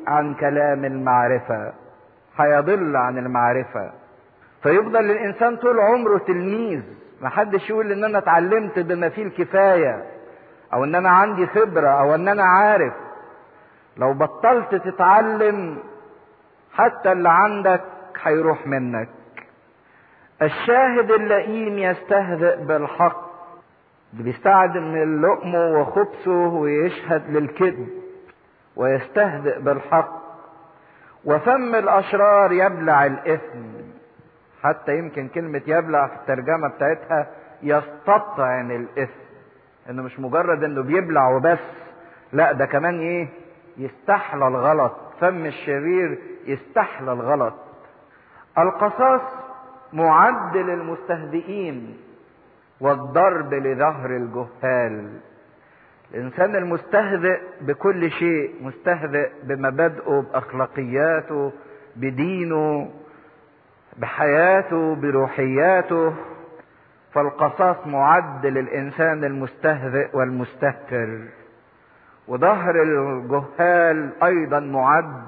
عن كلام المعرفة هيضل عن المعرفة فيفضل الانسان طول عمره تلميذ محدش يقول ان انا اتعلمت بما فيه الكفاية او ان انا عندي خبرة او ان انا عارف لو بطلت تتعلم حتى اللي عندك هيروح منك الشاهد اللئيم يستهزئ بالحق بيستعد من اللؤم وخبثه ويشهد للكذب ويستهزئ بالحق وفم الاشرار يبلع الاثم حتى يمكن كلمة يبلع في الترجمة بتاعتها يستطعن الاثم انه مش مجرد انه بيبلع وبس لا ده كمان ايه يستحلى الغلط فم الشرير يستحلى الغلط القصاص معد للمستهزئين والضرب لظهر الجهال الانسان المستهزئ بكل شيء مستهزئ بمبادئه باخلاقياته بدينه بحياته بروحياته فالقصاص معد للانسان المستهزئ والمستهتر وظهر الجهال ايضا معد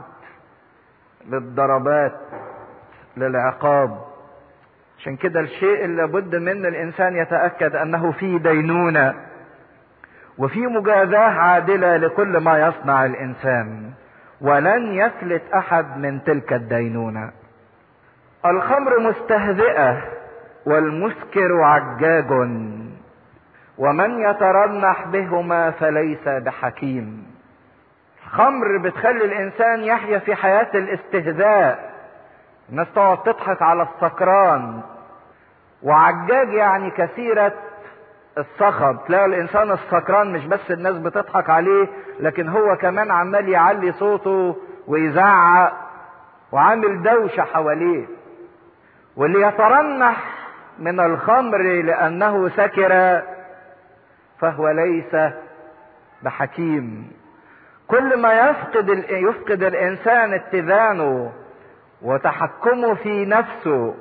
للضربات للعقاب عشان كده الشيء اللي لابد منه الانسان يتاكد انه في دينونه وفي مجازاه عادله لكل ما يصنع الانسان ولن يفلت احد من تلك الدينونه الخمر مستهزئه والمسكر عجاج ومن يترنح بهما فليس بحكيم الخمر بتخلي الانسان يحيا في حياه الاستهزاء الناس تقعد تضحك على السكران وعجاج يعني كثيرة الصخب تلاقي الانسان السكران مش بس الناس بتضحك عليه لكن هو كمان عمال يعلي صوته ويزعق وعامل دوشة حواليه واللي يترنح من الخمر لانه سكر فهو ليس بحكيم كل ما يفقد يفقد الانسان اتزانه وتحكمه في نفسه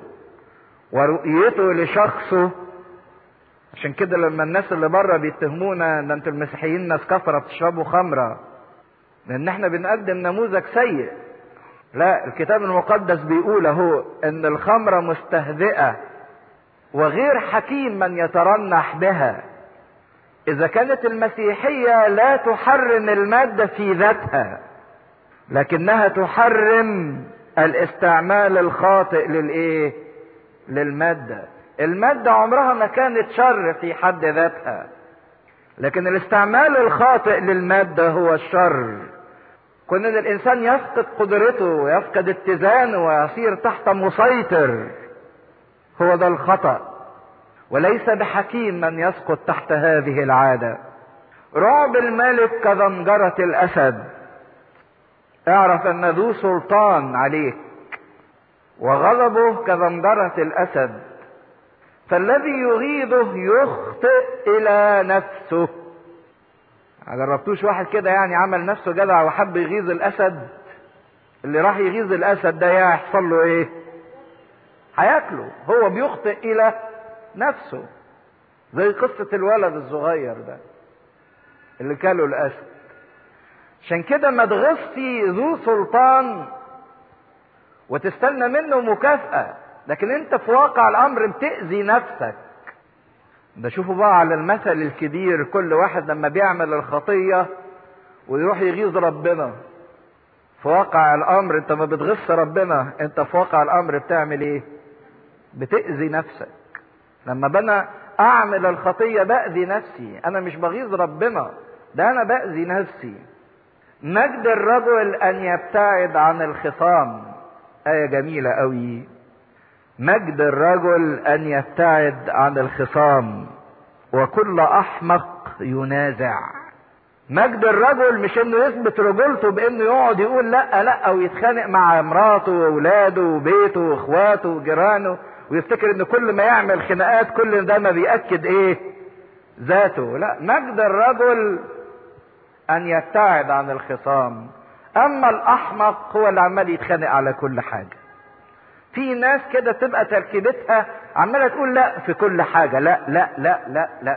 ورؤيته لشخصه عشان كده لما الناس اللي بره بيتهمونا ان انتوا المسيحيين ناس كفره بتشربوا خمره لان احنا بنقدم نموذج سيء لا الكتاب المقدس بيقول اهو ان الخمره مستهزئه وغير حكيم من يترنح بها اذا كانت المسيحيه لا تحرم الماده في ذاتها لكنها تحرم الاستعمال الخاطئ للايه للماده الماده عمرها ما كانت شر في حد ذاتها لكن الاستعمال الخاطئ للماده هو الشر كون ان الانسان يفقد قدرته ويفقد اتزانه ويصير تحت مسيطر هو ده الخطأ وليس بحكيم من يسقط تحت هذه العادة رعب الملك كزنجرة الأسد اعرف أن ذو سلطان عليك وغضبه كزنجرة الأسد فالذي يغيظه يخطئ إلى نفسه جربتوش واحد كده يعني عمل نفسه جدع وحب يغيظ الأسد اللي راح يغيظ الأسد ده يحصل له إيه؟ هياكله هو بيخطئ إلى نفسه زي قصة الولد الصغير ده اللي كاله الأسد عشان كده ما تغصش ذو سلطان وتستنى منه مكافأة لكن انت في واقع الامر بتأذي نفسك ده شوفوا بقى على المثل الكبير كل واحد لما بيعمل الخطية ويروح يغيظ ربنا في واقع الامر انت ما بتغص ربنا انت في واقع الامر بتعمل ايه بتأذي نفسك لما بنا اعمل الخطية بأذي نفسي انا مش بغيظ ربنا ده انا بأذي نفسي مجد الرجل ان يبتعد عن الخصام آية جميلة قوي مجد الرجل ان يبتعد عن الخصام وكل احمق ينازع مجد الرجل مش انه يثبت رجولته بانه يقعد يقول لا لا او يتخانق مع مراته واولاده وبيته واخواته وجيرانه ويفتكر ان كل ما يعمل خناقات كل ده ما بيأكد ايه ذاته لا مجد الرجل ان يبتعد عن الخصام اما الاحمق هو اللي عمال يتخانق على كل حاجه في ناس كده تبقى تركيبتها عماله تقول لا في كل حاجه لا لا لا لا لا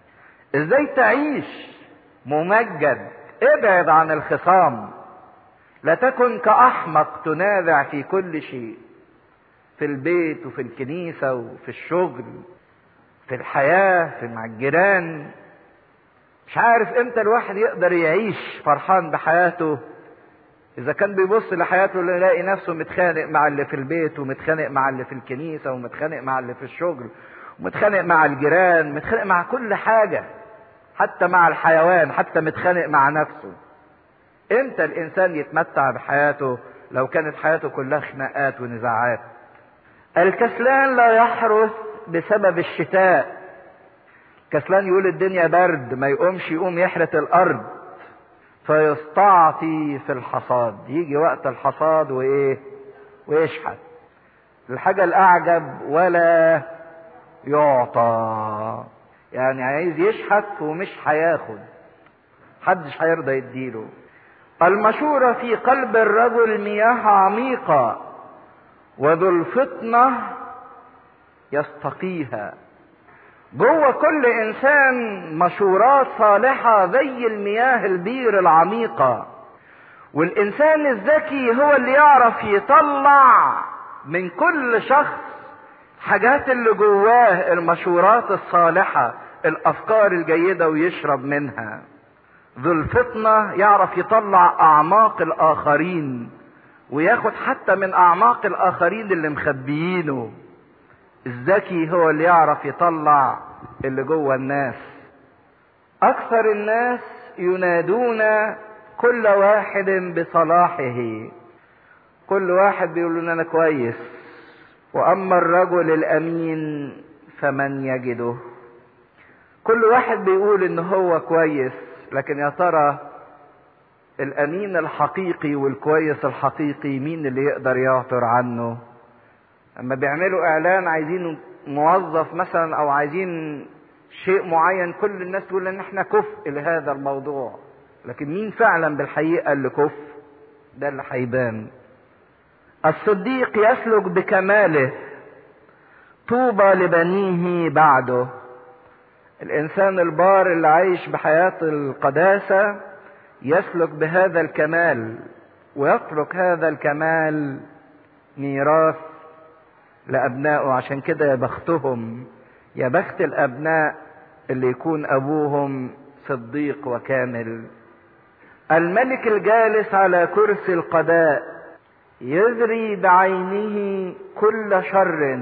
ازاي تعيش ممجد ابعد عن الخصام لا تكن كأحمق تنازع في كل شيء في البيت وفي الكنيسة وفي الشغل في الحياة في مع الجيران مش عارف امتى الواحد يقدر يعيش فرحان بحياته اذا كان بيبص لحياته يلاقي نفسه متخانق مع اللي في البيت ومتخانق مع اللي في الكنيسة ومتخانق مع اللي في الشغل ومتخانق مع الجيران متخانق مع كل حاجة حتى مع الحيوان حتى متخانق مع نفسه امتى الانسان يتمتع بحياته لو كانت حياته كلها خناقات ونزاعات الكسلان لا يحرث بسبب الشتاء كسلان يقول الدنيا برد ما يقومش يقوم يحرث الارض فيستعطي في الحصاد يجي وقت الحصاد وايه ويشحت الحاجة الاعجب ولا يعطى يعني عايز يشحت ومش هياخد محدش هيرضى يديله المشورة في قلب الرجل مياه عميقة وذو الفطنة يستقيها جوه كل انسان مشورات صالحة زي المياه البير العميقة والانسان الذكي هو اللي يعرف يطلع من كل شخص حاجات اللي جواه المشورات الصالحة الافكار الجيدة ويشرب منها ذو الفطنة يعرف يطلع اعماق الاخرين وياخد حتى من اعماق الاخرين اللي مخبيينه الذكي هو اللي يعرف يطلع اللي جوه الناس اكثر الناس ينادون كل واحد بصلاحه كل واحد بيقول ان انا كويس واما الرجل الامين فمن يجده كل واحد بيقول ان هو كويس لكن يا ترى الامين الحقيقي والكويس الحقيقي مين اللي يقدر يعثر عنه اما بيعملوا اعلان عايزين موظف مثلا او عايزين شيء معين كل الناس تقول ان احنا كفء لهذا الموضوع لكن مين فعلا بالحقيقه اللي كفء ده اللي هيبان الصديق يسلك بكماله طوبى لبنيه بعده الانسان البار اللي عايش بحياه القداسه يسلك بهذا الكمال ويترك هذا الكمال ميراث لأبنائه عشان كده يا بختهم يا بخت الأبناء اللي يكون أبوهم صديق وكامل الملك الجالس على كرسي القضاء يذري بعينه كل شر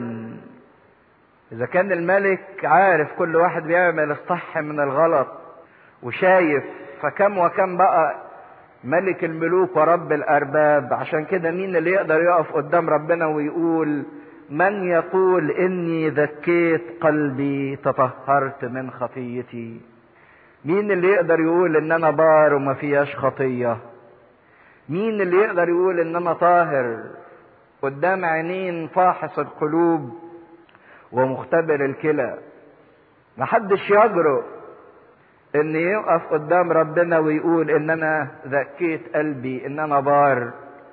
إذا كان الملك عارف كل واحد بيعمل الصح من الغلط وشايف فكم وكم بقى ملك الملوك ورب الأرباب عشان كده مين اللي يقدر يقف قدام ربنا ويقول من يقول اني ذكيت قلبي تطهرت من خطيتي مين اللي يقدر يقول ان انا بار وما فيهاش خطيه مين اللي يقدر يقول ان انا طاهر قدام عينين فاحص القلوب ومختبر الكلى محدش يجرؤ ان يقف قدام ربنا ويقول ان انا ذكيت قلبي ان انا بار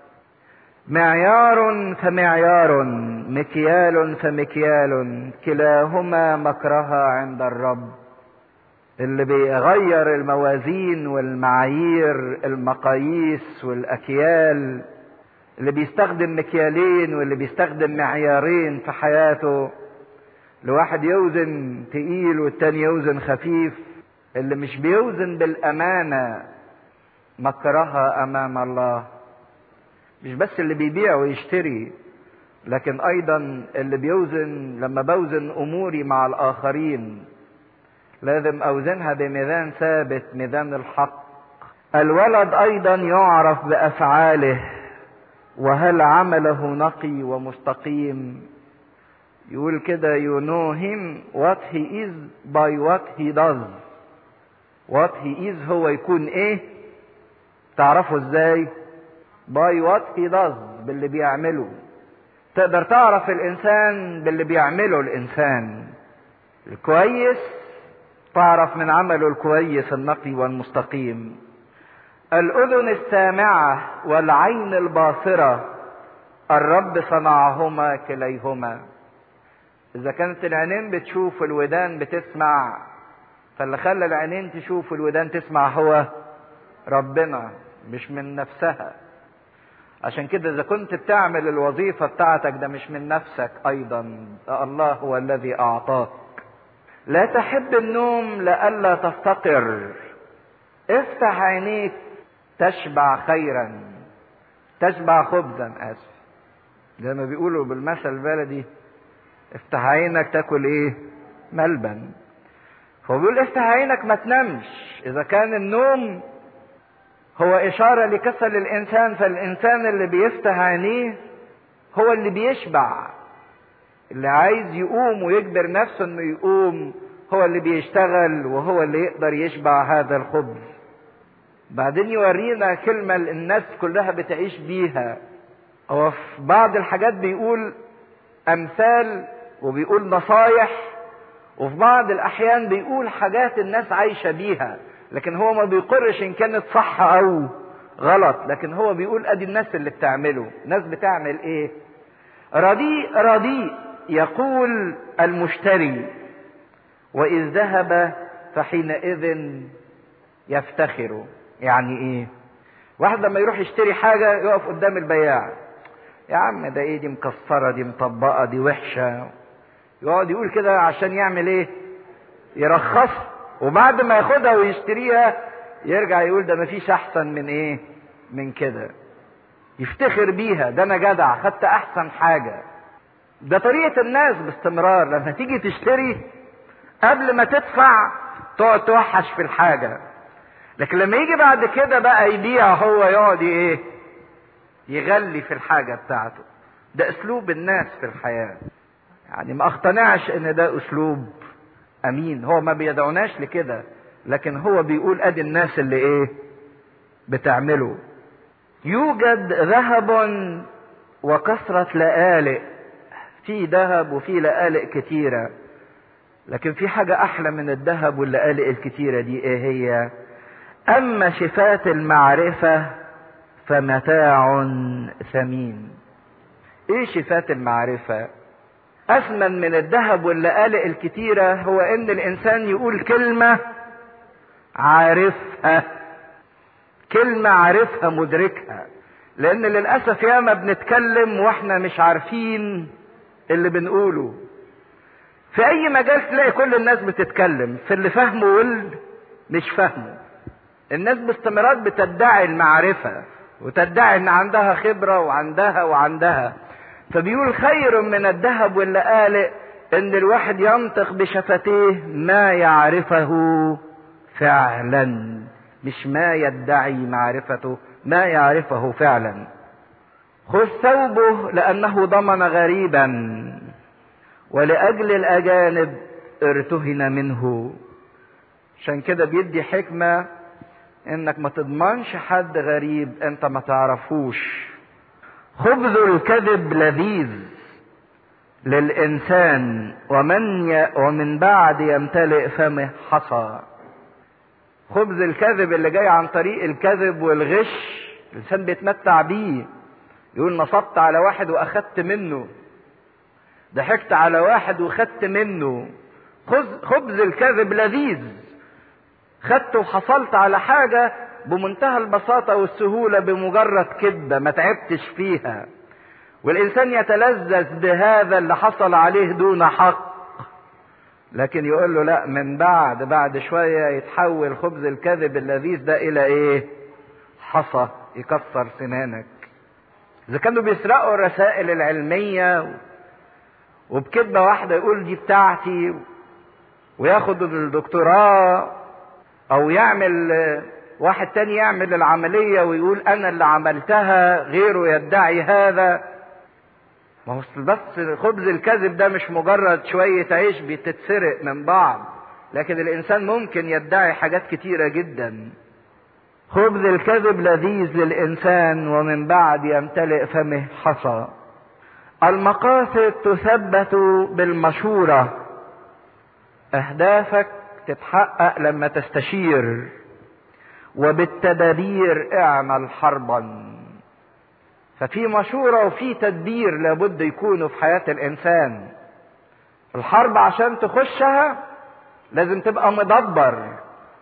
معيار فمعيار مكيال فمكيال كلاهما مكرها عند الرب اللي بيغير الموازين والمعايير المقاييس والاكيال اللي بيستخدم مكيالين واللي بيستخدم معيارين في حياته لواحد يوزن تقيل والتاني يوزن خفيف اللي مش بيوزن بالامانه مكرها امام الله مش بس اللي بيبيع ويشتري لكن ايضا اللي بيوزن لما بوزن اموري مع الاخرين لازم اوزنها بميزان ثابت ميزان الحق الولد ايضا يعرف بافعاله وهل عمله نقي ومستقيم يقول كده you know him what he is by what he does what he is هو يكون ايه تعرفه ازاي by what he does باللي بيعمله تقدر تعرف الانسان باللي بيعمله الانسان الكويس تعرف من عمله الكويس النقي والمستقيم الاذن السامعه والعين الباصره الرب صنعهما كليهما اذا كانت العينين بتشوف الودان بتسمع فاللي خلى العينين تشوف الودان تسمع هو ربنا مش من نفسها عشان كده اذا كنت بتعمل الوظيفة بتاعتك ده مش من نفسك ايضا ده الله هو الذي اعطاك لا تحب النوم لئلا تفتقر افتح عينيك تشبع خيرا تشبع خبزا اسف زي ما بيقولوا بالمثل البلدي افتح عينك تاكل ايه ملبن فبيقول افتح عينك ما تنامش اذا كان النوم هو اشارة لكسل الانسان فالانسان اللي بيفتح عينيه هو اللي بيشبع اللي عايز يقوم ويجبر نفسه انه يقوم هو اللي بيشتغل وهو اللي يقدر يشبع هذا الخبز بعدين يورينا كلمة الناس كلها بتعيش بيها هو في بعض الحاجات بيقول امثال وبيقول نصايح وفي بعض الاحيان بيقول حاجات الناس عايشه بيها لكن هو ما بيقرش ان كانت صح او غلط لكن هو بيقول ادي الناس اللي بتعمله الناس بتعمل ايه رديء رديء يقول المشتري واذ ذهب فحينئذ يفتخر يعني ايه واحد لما يروح يشتري حاجه يقف قدام البياع يا عم ده ايه دي مكسره دي مطبقه دي وحشه يقعد يقول كده عشان يعمل ايه يرخصها وبعد ما ياخدها ويشتريها يرجع يقول ده مفيش احسن من ايه من كده يفتخر بيها ده انا جدع خدت احسن حاجه ده طريقه الناس باستمرار لما تيجي تشتري قبل ما تدفع تقعد توحش في الحاجه لكن لما يجي بعد كده بقى يبيع هو يقعد ايه يغلي في الحاجة بتاعته ده اسلوب الناس في الحياة يعني ما اقتنعش ان ده اسلوب امين هو ما بيدعوناش لكده لكن هو بيقول ادي الناس اللي ايه بتعمله يوجد ذهب وكثرة لآلئ في ذهب وفي لآلئ كتيرة لكن في حاجة أحلى من الذهب واللآلئ الكتيرة دي إيه هي؟ أما شفاة المعرفة فمتاع ثمين ايه شفاة المعرفة اثمن من الذهب واللآلئ الكتيرة هو ان الانسان يقول كلمة عارفها كلمة عارفها مدركها لان للأسف ياما بنتكلم واحنا مش عارفين اللي بنقوله في اي مجال تلاقي كل الناس بتتكلم في اللي فاهمه واللي مش فاهمه الناس باستمرار بتدعي المعرفة وتدعي ان عندها خبرة وعندها وعندها فبيقول خير من الذهب واللآلئ ان الواحد ينطق بشفتيه ما يعرفه فعلا مش ما يدعي معرفته ما يعرفه فعلا خذ ثوبه لانه ضمن غريبا ولاجل الاجانب ارتهن منه عشان كده بيدي حكمه انك ما تضمنش حد غريب انت ما تعرفوش خبز الكذب لذيذ للانسان ومن ي... ومن بعد يمتلئ فمه حصى خبز الكذب اللي جاي عن طريق الكذب والغش الانسان بيتمتع بيه يقول نصبت على واحد واخدت منه ضحكت على واحد وخدت منه خبز الكذب لذيذ خدت وحصلت على حاجة بمنتهى البساطة والسهولة بمجرد كذبة ما تعبتش فيها والإنسان يتلذذ بهذا اللي حصل عليه دون حق لكن يقول له لا من بعد بعد شوية يتحول خبز الكذب اللذيذ ده إلى إيه؟ حصى يكسر سنانك. إذا كانوا بيسرقوا الرسائل العلمية وبكذبة واحدة يقول دي بتاعتي وياخد الدكتوراه او يعمل واحد تاني يعمل العملية ويقول انا اللي عملتها غيره يدعي هذا ما هو بس خبز الكذب ده مش مجرد شوية عيش بتتسرق من بعض لكن الانسان ممكن يدعي حاجات كتيرة جدا خبز الكذب لذيذ للانسان ومن بعد يمتلئ فمه حصى المقاصد تثبت بالمشورة اهدافك تتحقق لما تستشير وبالتدابير اعمل حربا ففي مشورة وفي تدبير لابد يكونوا في حياة الإنسان الحرب عشان تخشها لازم تبقى مدبر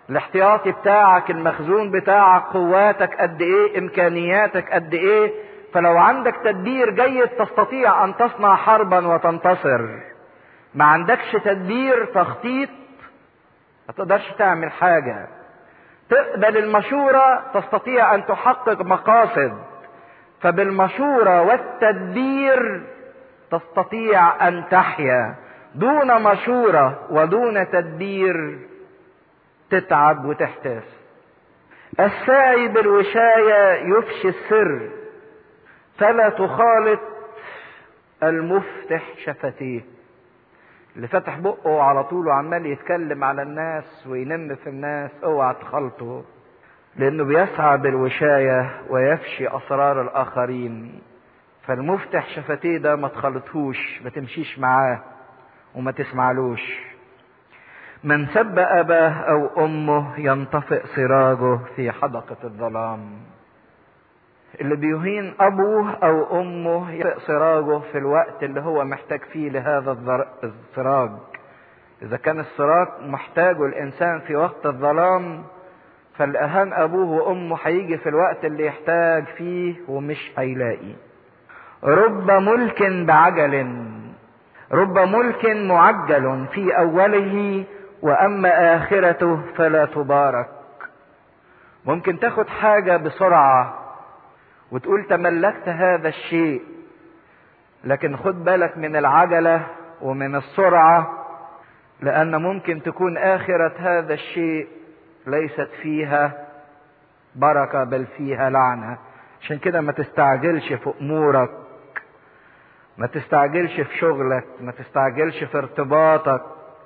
الاحتياطي بتاعك المخزون بتاعك قواتك قد ايه امكانياتك قد ايه فلو عندك تدبير جيد تستطيع ان تصنع حربا وتنتصر ما عندكش تدبير تخطيط ما تقدرش تعمل حاجة تقبل المشورة تستطيع ان تحقق مقاصد فبالمشورة والتدبير تستطيع ان تحيا دون مشورة ودون تدبير تتعب وتحتاس السعي بالوشاية يفشي السر فلا تخالط المفتح شفتيه اللي فتح بقه على طول وعمال يتكلم على الناس وينم في الناس اوعى تخلطه لانه بيسعى بالوشاية ويفشي اسرار الاخرين فالمفتح شفتيه ده ما تخلطهوش ما تمشيش معاه وما تسمعلوش من سب اباه او امه ينطفئ سراجه في حدقة الظلام اللي بيهين ابوه او امه يطفئ سراجه في الوقت اللي هو محتاج فيه لهذا السراج اذا كان السراج محتاجه الانسان في وقت الظلام فالاهان ابوه وامه هيجي في الوقت اللي يحتاج فيه ومش هيلاقي رب ملك بعجل رب ملك معجل في اوله واما اخرته فلا تبارك ممكن تاخد حاجه بسرعه وتقول تملكت هذا الشيء لكن خد بالك من العجله ومن السرعه لان ممكن تكون اخره هذا الشيء ليست فيها بركه بل فيها لعنه عشان كده ما تستعجلش في امورك ما تستعجلش في شغلك ما تستعجلش في ارتباطك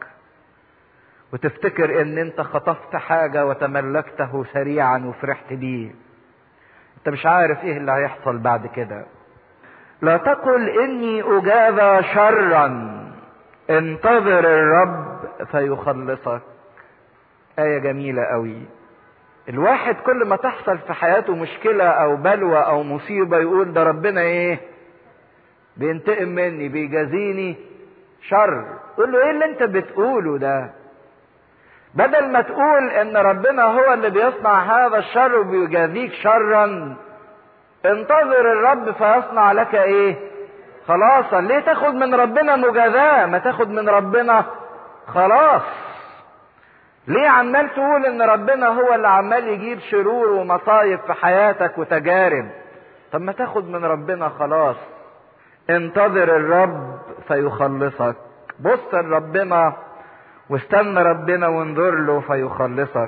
وتفتكر ان انت خطفت حاجة وتملكته سريعا وفرحت بيه انت مش عارف ايه اللي هيحصل بعد كده لا تقل اني اجاب شرا انتظر الرب فيخلصك آية جميلة قوي الواحد كل ما تحصل في حياته مشكلة او بلوى او مصيبة يقول ده ربنا ايه بينتقم مني بيجازيني شر قول له ايه اللي انت بتقوله ده بدل ما تقول ان ربنا هو اللي بيصنع هذا الشر وبيجازيك شرا انتظر الرب فيصنع لك ايه خلاصا ليه تاخد من ربنا مجازاة ما تاخد من ربنا خلاص ليه عمال تقول ان ربنا هو اللي عمال يجيب شرور ومصايب في حياتك وتجارب طب ما تاخد من ربنا خلاص انتظر الرب فيخلصك بص لربنا واستنى ربنا وانظر له فيخلصك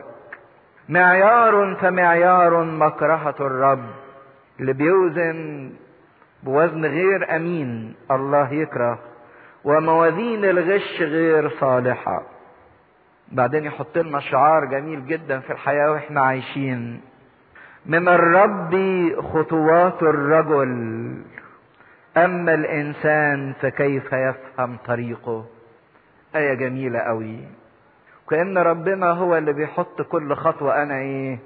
معيار فمعيار مكرهة الرب اللي بيوزن بوزن غير امين الله يكره وموازين الغش غير صالحة بعدين يحط لنا شعار جميل جدا في الحياة واحنا عايشين من الرب خطوات الرجل اما الانسان فكيف يفهم طريقه آية جميلة قوي كأن ربنا هو اللي بيحط كل خطوة أنا إيه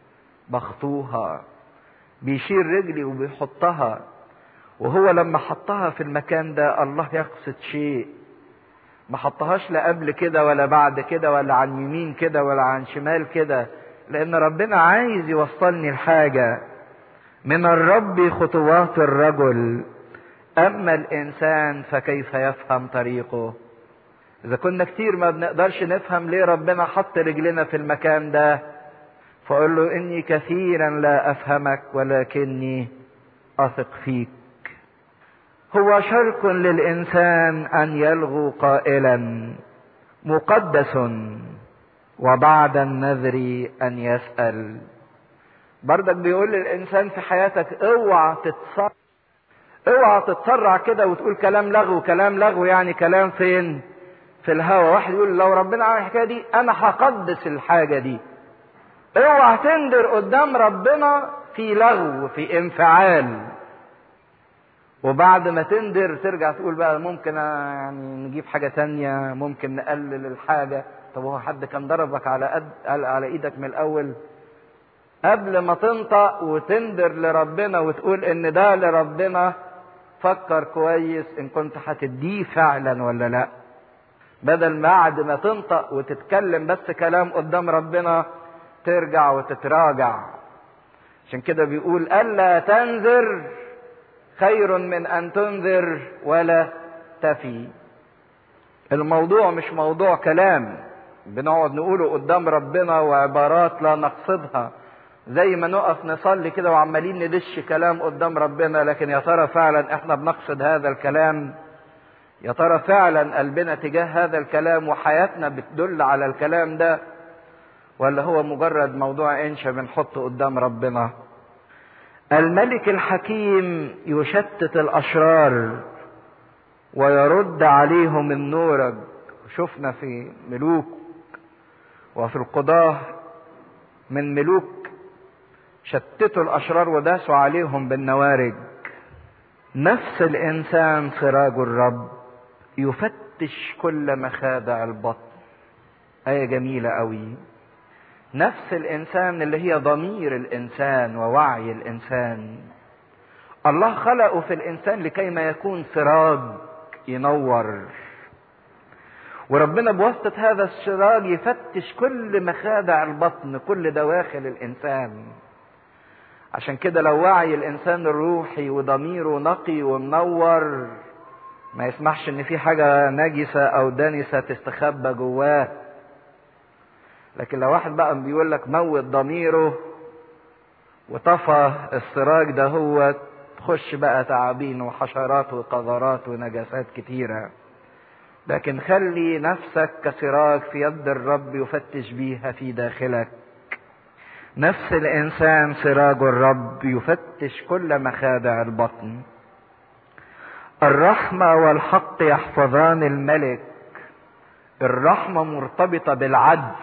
بخطوها بيشيل رجلي وبيحطها وهو لما حطها في المكان ده الله يقصد شيء ما حطهاش لا قبل كده ولا بعد كده ولا عن يمين كده ولا عن شمال كده لأن ربنا عايز يوصلني الحاجة من الرب خطوات الرجل أما الإنسان فكيف يفهم طريقه إذا كنا كتير ما بنقدرش نفهم ليه ربنا حط رجلنا في المكان ده فأقول له إني كثيرا لا أفهمك ولكني أثق فيك هو شرك للإنسان أن يلغو قائلا مقدس وبعد النذر أن يسأل بردك بيقول للإنسان في حياتك اوعى تتصرع اوعى تتسرع كده وتقول كلام لغو كلام لغو يعني كلام فين في الهوى واحد يقول لو ربنا عمل الحكايه دي انا هقدس الحاجه دي اوعى تندر قدام ربنا في لغو في انفعال وبعد ما تندر ترجع تقول بقى ممكن يعني نجيب حاجه تانية ممكن نقلل الحاجه طب هو حد كان ضربك على قد على ايدك من الاول قبل ما تنطق وتندر لربنا وتقول ان ده لربنا فكر كويس ان كنت هتديه فعلا ولا لا بدل ما بعد ما تنطق وتتكلم بس كلام قدام ربنا ترجع وتتراجع عشان كده بيقول الا تنذر خير من ان تنذر ولا تفي الموضوع مش موضوع كلام بنقعد نقوله قدام ربنا وعبارات لا نقصدها زي ما نقف نصلي كده وعمالين ندش كلام قدام ربنا لكن يا ترى فعلا احنا بنقصد هذا الكلام يا ترى فعلا قلبنا تجاه هذا الكلام وحياتنا بتدل على الكلام ده ولا هو مجرد موضوع انشا بنحطه قدام ربنا الملك الحكيم يشتت الاشرار ويرد عليهم النورج شفنا في ملوك وفي القضاه من ملوك شتتوا الاشرار وداسوا عليهم بالنوارج نفس الانسان سراج الرب يفتش كل مخادع البطن ايه جميله قوي نفس الانسان اللي هي ضمير الانسان ووعي الانسان الله خلقه في الانسان لكي ما يكون سراج ينور وربنا بواسطة هذا السراج يفتش كل مخادع البطن كل دواخل الإنسان عشان كده لو وعي الإنسان الروحي وضميره نقي ومنور ما يسمحش إن في حاجة نجسة أو دنسة تستخبى جواه لكن لو واحد بقى بيقول لك موت ضميره وطفى السراج ده هو تخش بقى تعابين وحشرات وقذرات ونجاسات كتيره لكن خلي نفسك كسراج في يد الرب يفتش بيها في داخلك نفس الانسان سراج الرب يفتش كل مخادع البطن الرحمه والحق يحفظان الملك الرحمه مرتبطه بالعدل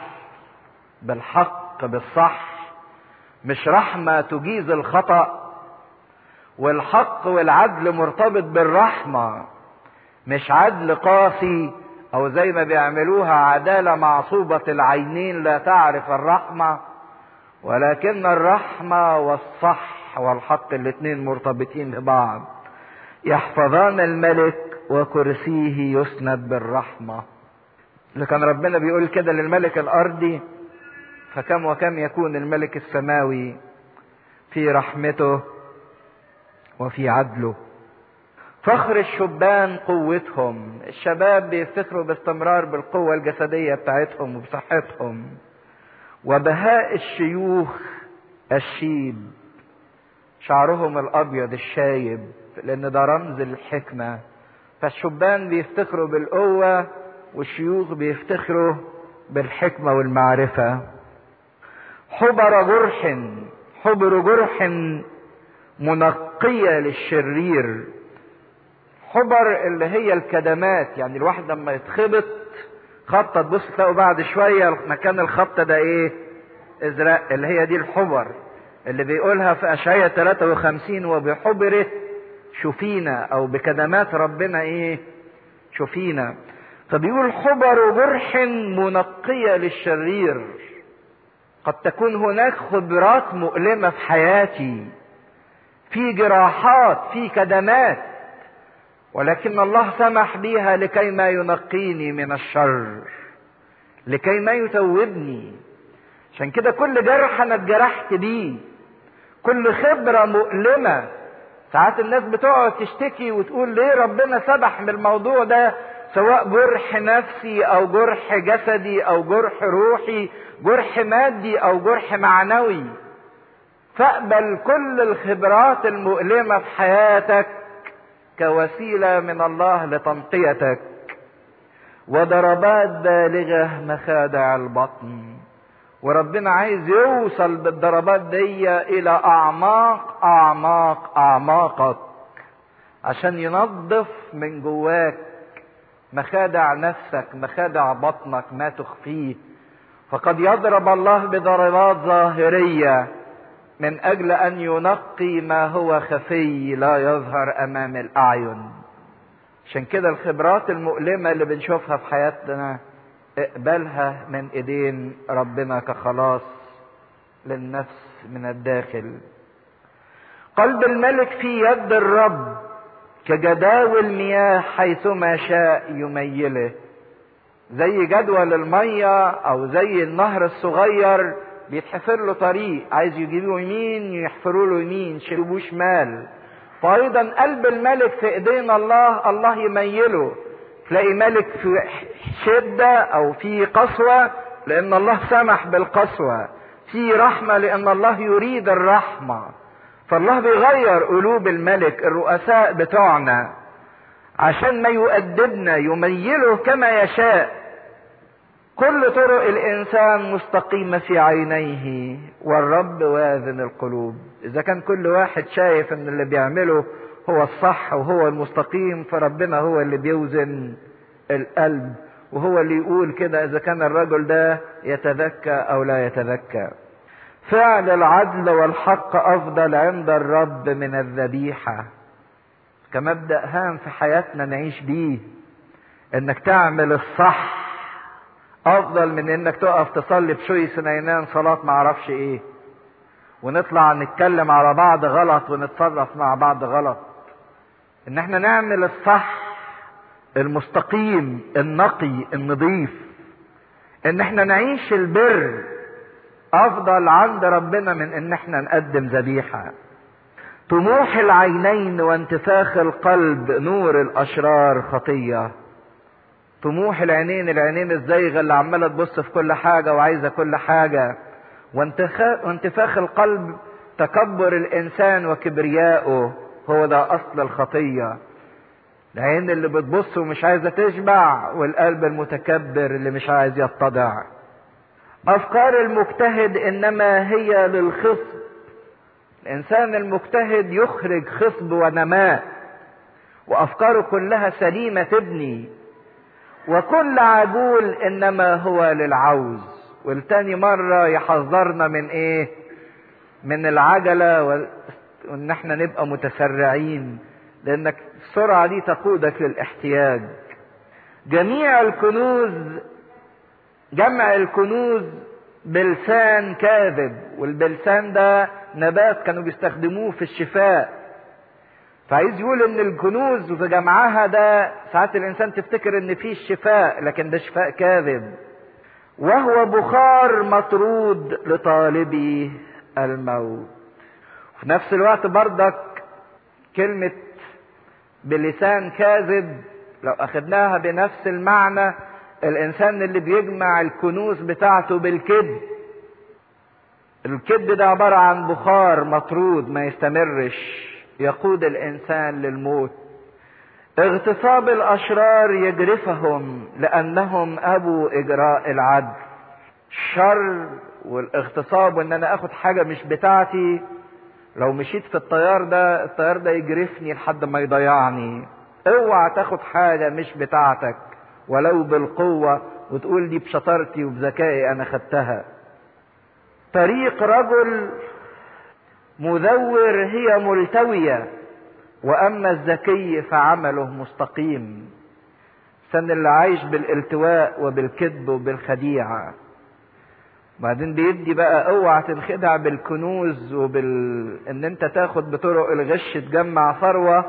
بالحق بالصح مش رحمه تجيز الخطا والحق والعدل مرتبط بالرحمه مش عدل قاسي او زي ما بيعملوها عداله معصوبه العينين لا تعرف الرحمه ولكن الرحمه والصح والحق الاثنين مرتبطين ببعض يحفظان الملك وكرسيه يسند بالرحمه لكن ربنا بيقول كده للملك الارضي فكم وكم يكون الملك السماوي في رحمته وفي عدله فخر الشبان قوتهم الشباب بيفتخروا باستمرار بالقوة الجسدية بتاعتهم وبصحتهم وبهاء الشيوخ الشيب شعرهم الأبيض الشايب لأن ده رمز الحكمة فالشبان بيفتخروا بالقوة والشيوخ بيفتخروا بالحكمة والمعرفة حبر جرح حبر جرح منقية للشرير حبر اللي هي الكدمات يعني الواحد لما يتخبط خبطة تبص تلاقوا بعد شوية مكان الخبطة ده ايه ازرق اللي هي دي الحبر اللي بيقولها في اشعياء 53 وبحبره شفينا او بكدمات ربنا ايه شفينا فبيقول حبر جرح منقية للشرير قد تكون هناك خبرات مؤلمة في حياتي في جراحات في كدمات ولكن الله سمح بيها لكي ما ينقيني من الشر لكي ما يتوبني عشان كده كل جرح انا اتجرحت بيه كل خبرة مؤلمة ساعات الناس بتقعد تشتكي وتقول ليه ربنا سبح من الموضوع ده سواء جرح نفسي او جرح جسدي او جرح روحي جرح مادي او جرح معنوي فاقبل كل الخبرات المؤلمة في حياتك كوسيلة من الله لتنقيتك وضربات بالغة مخادع البطن وربنا عايز يوصل بالضربات دي الى اعماق اعماق اعماقك عشان ينظف من جواك مخادع نفسك مخادع بطنك ما تخفيه فقد يضرب الله بضربات ظاهريه من اجل ان ينقي ما هو خفي لا يظهر امام الاعين عشان كده الخبرات المؤلمة اللي بنشوفها في حياتنا اقبلها من ايدين ربنا كخلاص للنفس من الداخل قلب الملك في يد الرب كجداول مياه حيثما شاء يميله زي جدول المية او زي النهر الصغير بيتحفر له طريق عايز يجيبوه يمين يحفروا له يمين يشربوه شمال فايضا قلب الملك في ايدين الله الله يميله تلاقي ملك في شدة او في قسوة لان الله سمح بالقسوة في رحمة لان الله يريد الرحمة فالله بيغير قلوب الملك الرؤساء بتوعنا عشان ما يؤدبنا يميله كما يشاء كل طرق الانسان مستقيمة في عينيه والرب وازن القلوب اذا كان كل واحد شايف ان اللي بيعمله هو الصح وهو المستقيم فربنا هو اللي بيوزن القلب وهو اللي يقول كده اذا كان الرجل ده يتذكى او لا يتذكى فعل العدل والحق افضل عند الرب من الذبيحه كمبدا هام في حياتنا نعيش بيه انك تعمل الصح افضل من انك تقف تصلي بشوي سنينان صلاة معرفش ايه ونطلع نتكلم على بعض غلط ونتصرف مع بعض غلط ان احنا نعمل الصح المستقيم النقي النظيف ان احنا نعيش البر افضل عند ربنا من ان احنا نقدم ذبيحه طموح العينين وانتفاخ القلب نور الاشرار خطيه طموح العينين العينين الزايغه اللي عماله تبص في كل حاجه وعايزه كل حاجه وانتفاخ القلب تكبر الانسان وكبرياءه هو ده اصل الخطيه العين اللي بتبص ومش عايزه تشبع والقلب المتكبر اللي مش عايز يتضع افكار المجتهد انما هي للخصب الانسان المجتهد يخرج خصب ونماء وافكاره كلها سليمه تبني وكل عجول انما هو للعوز والتاني مرة يحذرنا من ايه من العجلة وان احنا نبقى متسرعين لانك السرعة دي تقودك للاحتياج جميع الكنوز جمع الكنوز بلسان كاذب والبلسان ده نبات كانوا بيستخدموه في الشفاء فعايز يقول ان الكنوز وجمعها ده ساعات الانسان تفتكر ان فيه الشفاء لكن ده شفاء كاذب وهو بخار مطرود لطالبي الموت في نفس الوقت بردك كلمة بلسان كاذب لو اخدناها بنفس المعنى الانسان اللي بيجمع الكنوز بتاعته بالكذب الكذب ده عبارة عن بخار مطرود ما يستمرش يقود الانسان للموت اغتصاب الاشرار يجرفهم لانهم ابوا اجراء العدل الشر والاغتصاب وان انا اخد حاجه مش بتاعتي لو مشيت في الطيار ده الطيار ده يجرفني لحد ما يضيعني اوعى تاخد حاجه مش بتاعتك ولو بالقوه وتقول دي بشطارتي وبذكائي انا خدتها طريق رجل مذور هي ملتوية وأما الذكي فعمله مستقيم الإنسان اللي عايش بالالتواء وبالكذب وبالخديعة بعدين بيدي بقى اوعى تنخدع بالكنوز وبال ان انت تاخد بطرق الغش تجمع ثروة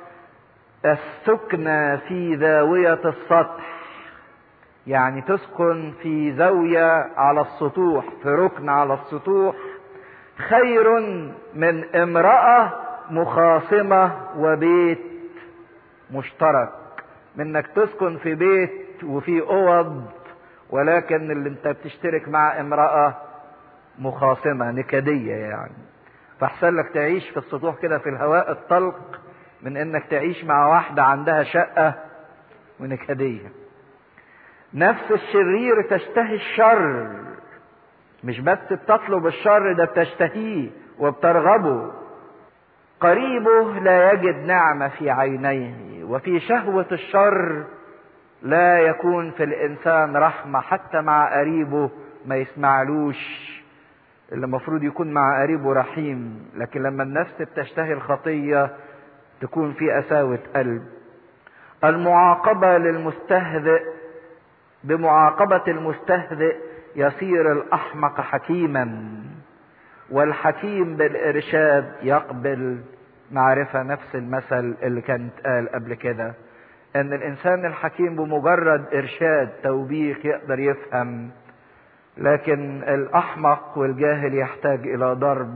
السكنة في زاوية السطح يعني تسكن في زاوية على السطوح في ركن على السطوح خير من امرأة مخاصمة وبيت مشترك منك تسكن في بيت وفي اوض ولكن اللي انت بتشترك مع امرأة مخاصمة نكدية يعني فاحسن لك تعيش في السطوح كده في الهواء الطلق من انك تعيش مع واحدة عندها شقة ونكدية نفس الشرير تشتهي الشر مش بس بتطلب الشر ده بتشتهيه وبترغبه قريبه لا يجد نعمة في عينيه وفي شهوة الشر لا يكون في الإنسان رحمة حتى مع قريبه ما يسمعلوش اللي المفروض يكون مع قريبه رحيم لكن لما النفس بتشتهي الخطية تكون في قساوة قلب المعاقبة للمستهزئ بمعاقبة المستهزئ يصير الأحمق حكيما والحكيم بالإرشاد يقبل معرفة نفس المثل اللي كان قال قبل كده ان الانسان الحكيم بمجرد ارشاد توبيخ يقدر يفهم لكن الاحمق والجاهل يحتاج الى ضرب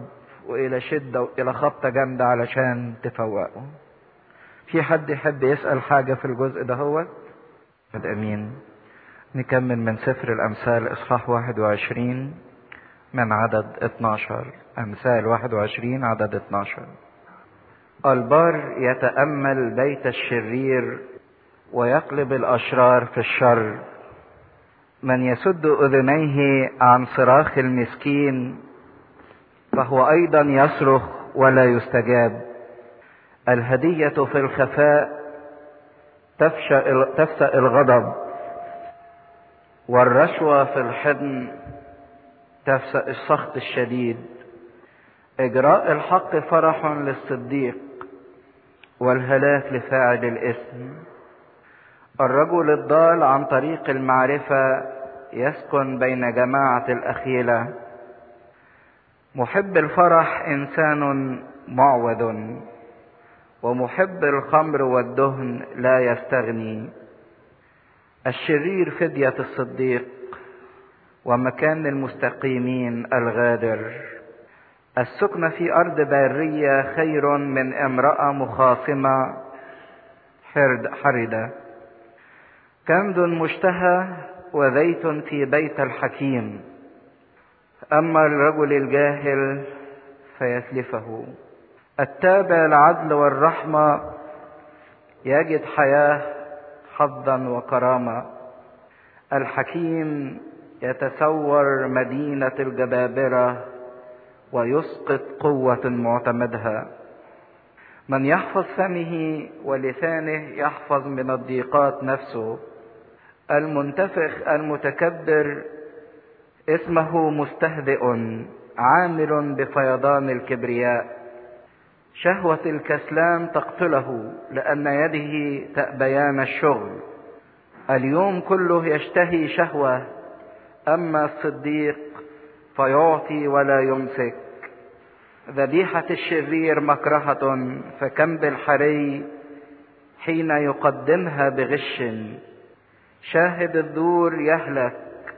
والى شدة والى خبطة جامدة علشان تفوقه في حد يحب يسأل حاجة في الجزء ده هو امين نكمل من سفر الامثال اصحاح 21 من عدد 12 امثال 21 عدد 12 البار يتأمل بيت الشرير ويقلب الاشرار في الشر من يسد اذنيه عن صراخ المسكين فهو ايضا يصرخ ولا يستجاب الهديه في الخفاء تفشى تفسأ الغضب والرشوه في الحضن تفسأ السخط الشديد اجراء الحق فرح للصديق والهلاك لفاعل الاثم الرجل الضال عن طريق المعرفة يسكن بين جماعة الأخيلة محب الفرح إنسان معوذ ومحب الخمر والدهن لا يستغني الشرير فدية الصديق ومكان المستقيمين الغادر السكن في أرض بارية خير من امرأة مخاصمة حردة كنز مشتهى وزيت في بيت الحكيم اما الرجل الجاهل فيتلفه التابع العدل والرحمه يجد حياه حظا وكرامه الحكيم يتسور مدينه الجبابره ويسقط قوه معتمدها من يحفظ فمه ولسانه يحفظ من الضيقات نفسه المنتفخ المتكبر اسمه مستهزئ عامل بفيضان الكبرياء شهوة الكسلان تقتله لأن يده تأبيان الشغل اليوم كله يشتهي شهوة أما الصديق فيعطي ولا يمسك ذبيحة الشرير مكرهة فكم بالحري حين يقدمها بغش شاهد الدور يهلك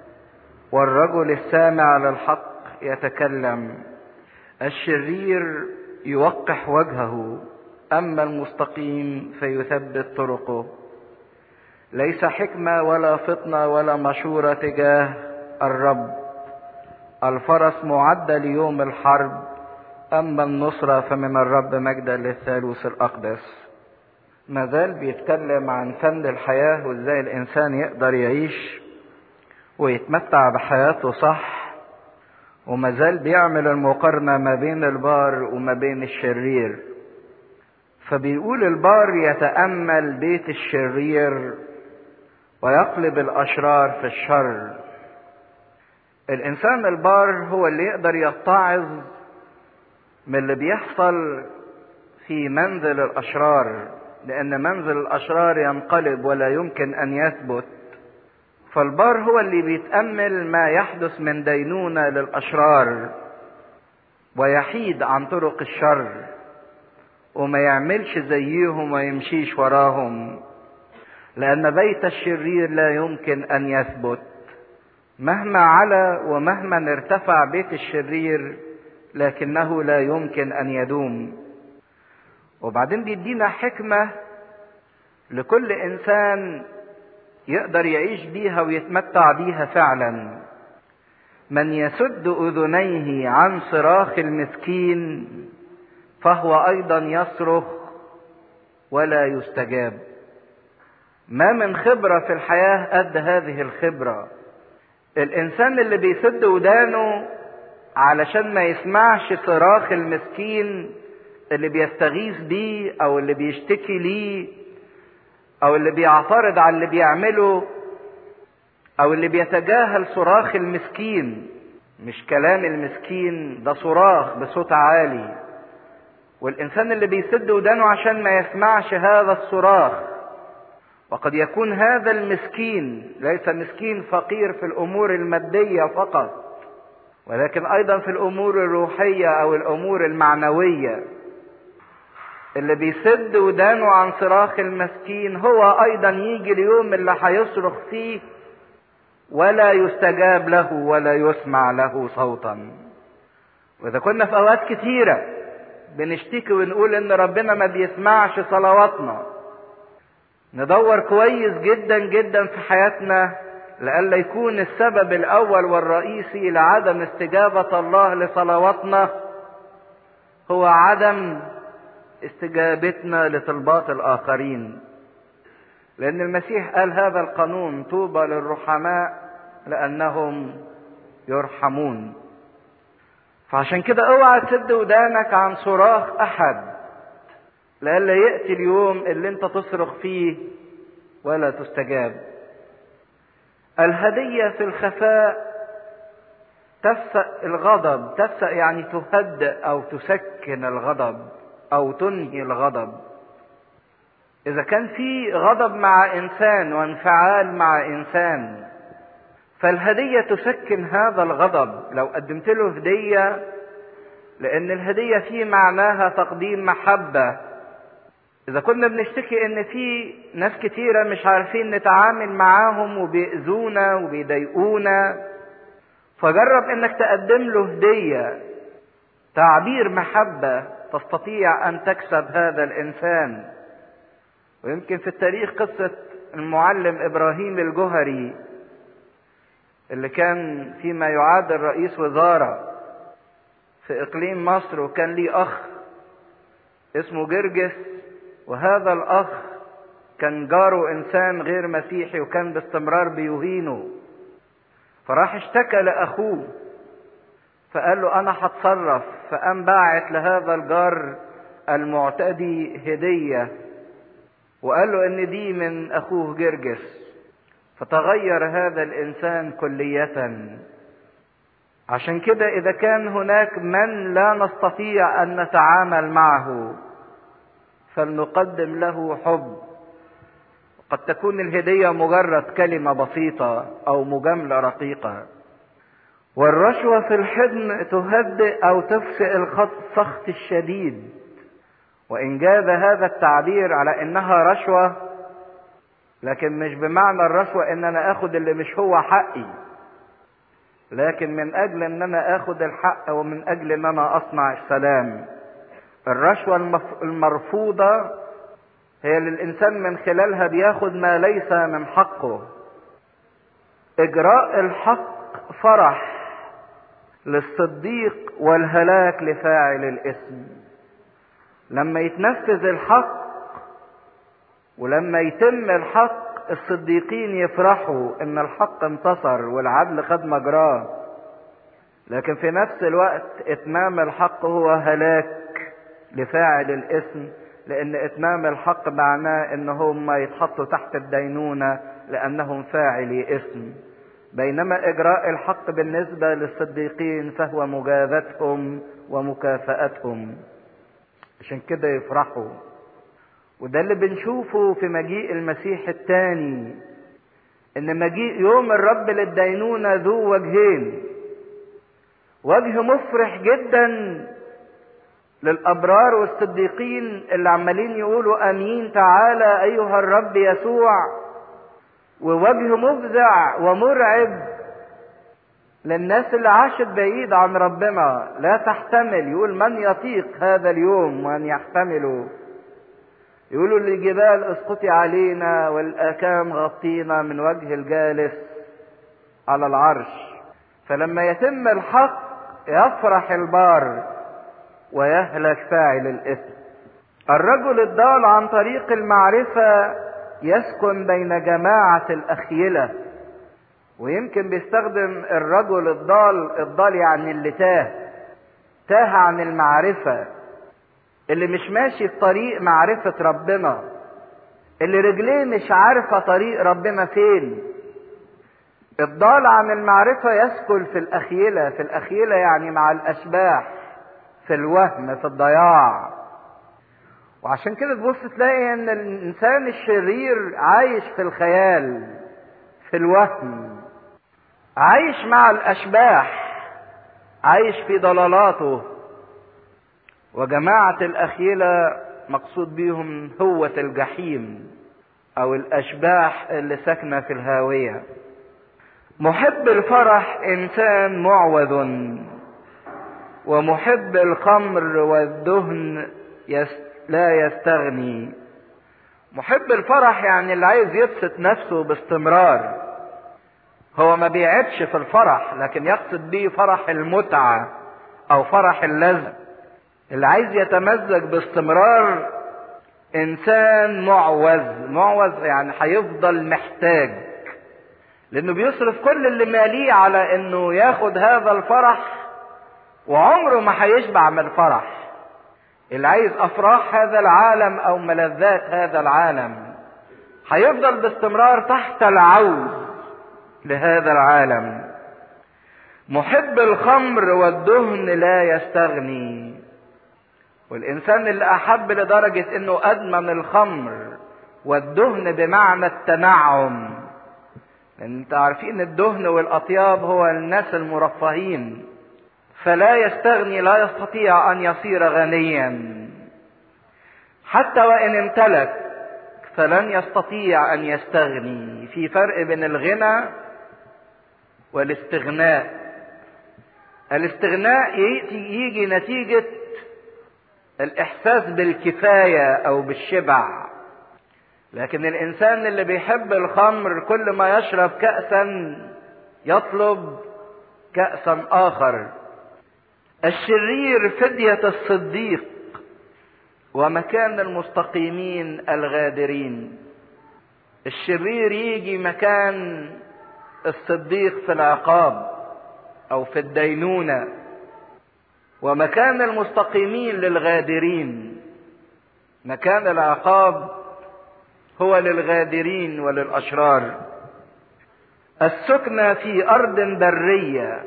والرجل السامع للحق يتكلم الشرير يوقح وجهه اما المستقيم فيثبت طرقه ليس حكمه ولا فطنه ولا مشوره تجاه الرب الفرس معده ليوم الحرب اما النصره فمن الرب مجدا للثالوث الاقدس ما زال بيتكلم عن فن الحياة وازاي الانسان يقدر يعيش ويتمتع بحياته صح وما زال بيعمل المقارنة ما بين البار وما بين الشرير فبيقول البار يتأمل بيت الشرير ويقلب الأشرار في الشر الإنسان البار هو اللي يقدر يتعظ من اللي بيحصل في منزل الأشرار لأن منزل الأشرار ينقلب ولا يمكن أن يثبت فالبار هو اللي بيتأمل ما يحدث من دينونة للأشرار ويحيد عن طرق الشر وما يعملش زيهم ويمشيش وراهم لأن بيت الشرير لا يمكن أن يثبت مهما علا ومهما ارتفع بيت الشرير لكنه لا يمكن أن يدوم وبعدين بيدينا حكمة لكل إنسان يقدر يعيش بيها ويتمتع بيها فعلا من يسد أذنيه عن صراخ المسكين فهو أيضا يصرخ ولا يستجاب ما من خبرة في الحياة قد هذه الخبرة الإنسان اللي بيسد ودانه علشان ما يسمعش صراخ المسكين اللي بيستغيث بيه او اللي بيشتكي ليه او اللي بيعترض على اللي بيعمله او اللي بيتجاهل صراخ المسكين مش كلام المسكين ده صراخ بصوت عالي والانسان اللي بيسد ودانه عشان ما يسمعش هذا الصراخ وقد يكون هذا المسكين ليس مسكين فقير في الامور الماديه فقط ولكن ايضا في الامور الروحيه او الامور المعنويه اللي بيسد ودانه عن صراخ المسكين هو ايضا يجي اليوم اللي هيصرخ فيه ولا يستجاب له ولا يسمع له صوتا واذا كنا في اوقات كتيرة بنشتكي ونقول ان ربنا ما بيسمعش صلواتنا ندور كويس جدا جدا في حياتنا لئلا يكون السبب الاول والرئيسي لعدم استجابة الله لصلواتنا هو عدم استجابتنا لطلبات الاخرين لان المسيح قال هذا القانون طوبى للرحماء لانهم يرحمون فعشان كده اوعى تسد ودانك عن صراخ احد لئلا ياتي اليوم اللي انت تصرخ فيه ولا تستجاب الهديه في الخفاء تفسأ الغضب تفسأ يعني تهدئ او تسكن الغضب او تنهي الغضب اذا كان في غضب مع انسان وانفعال مع انسان فالهدية تسكن هذا الغضب لو قدمت له هدية لأن الهدية في معناها تقديم محبة إذا كنا بنشتكي إن في ناس كتيرة مش عارفين نتعامل معاهم وبيأذونا وبيضايقونا فجرب إنك تقدم له هدية تعبير محبة تستطيع أن تكسب هذا الإنسان ويمكن في التاريخ قصة المعلم إبراهيم الجهري اللي كان فيما يعادل رئيس وزارة في إقليم مصر وكان ليه أخ اسمه جرجس وهذا الأخ كان جاره إنسان غير مسيحي وكان باستمرار بيهينه فراح اشتكى لأخوه فقال له أنا هتصرف فقام باعت لهذا الجار المعتدي هدية وقال له إن دي من أخوه جرجس فتغير هذا الانسان كليه عشان كده اذا كان هناك من لا نستطيع ان نتعامل معه فلنقدم له حب قد تكون الهديه مجرد كلمه بسيطه او مجامله رقيقه والرشوه في الحضن تهدئ او تفسئ السخط الشديد وان جاز هذا التعبير على انها رشوه لكن مش بمعنى الرشوة ان انا اخد اللي مش هو حقي لكن من اجل ان انا اخد الحق ومن اجل ان انا اصنع السلام الرشوة المرفوضة هي للانسان من خلالها بياخد ما ليس من حقه اجراء الحق فرح للصديق والهلاك لفاعل الاثم لما يتنفذ الحق ولما يتم الحق الصديقين يفرحوا ان الحق انتصر والعدل خد مجراه لكن في نفس الوقت اتمام الحق هو هلاك لفاعل الاثم لان اتمام الحق معناه ان هم يتحطوا تحت الدينونه لانهم فاعلي اثم بينما اجراء الحق بالنسبه للصديقين فهو مجازاتهم ومكافاتهم عشان كده يفرحوا وده اللي بنشوفه في مجيء المسيح الثاني ان مجيء يوم الرب للدينونة ذو وجهين وجه مفرح جدا للابرار والصديقين اللي عمالين يقولوا امين تعالى ايها الرب يسوع ووجه مفزع ومرعب للناس اللي عاشت بعيد عن ربنا لا تحتمل يقول من يطيق هذا اليوم وان يحتمله يقولوا للجبال اسقطي علينا والاكام غطينا من وجه الجالس على العرش فلما يتم الحق يفرح البار ويهلك فاعل الاثم الرجل الضال عن طريق المعرفه يسكن بين جماعه الاخيله ويمكن بيستخدم الرجل الضال الضال يعني اللي تاه تاه عن المعرفه اللي مش ماشي في طريق معرفة ربنا اللي رجليه مش عارفة طريق ربنا فين الضال عن المعرفة يسكن في الأخيلة في الأخيلة يعني مع الأشباح في الوهم في الضياع وعشان كده تبص تلاقي ان الانسان الشرير عايش في الخيال في الوهم عايش مع الاشباح عايش في ضلالاته وجماعة الأخيلة مقصود بيهم هوة الجحيم أو الأشباح اللي ساكنة في الهاوية محب الفرح إنسان معوذ ومحب الخمر والدهن يس لا يستغني محب الفرح يعني اللي عايز يبسط نفسه باستمرار هو ما بيعبش في الفرح لكن يقصد به فرح المتعة او فرح اللذة اللي عايز يتمزج باستمرار انسان معوز معوز يعني هيفضل محتاج لانه بيصرف كل اللي ماليه على انه ياخد هذا الفرح وعمره ما هيشبع من الفرح اللي عايز افراح هذا العالم او ملذات هذا العالم هيفضل باستمرار تحت العوز لهذا العالم محب الخمر والدهن لا يستغني والانسان اللي احب لدرجة انه ادمن الخمر والدهن بمعنى التنعم انت عارفين الدهن والاطياب هو الناس المرفهين فلا يستغني لا يستطيع ان يصير غنيا حتى وان امتلك فلن يستطيع ان يستغني في فرق بين الغنى والاستغناء الاستغناء يجي نتيجة الاحساس بالكفاية او بالشبع لكن الانسان اللي بيحب الخمر كل ما يشرب كأسا يطلب كأسا اخر الشرير فدية الصديق ومكان المستقيمين الغادرين الشرير يجي مكان الصديق في العقاب او في الدينونة ومكان المستقيمين للغادرين مكان العقاب هو للغادرين وللاشرار السكنى في ارض بريه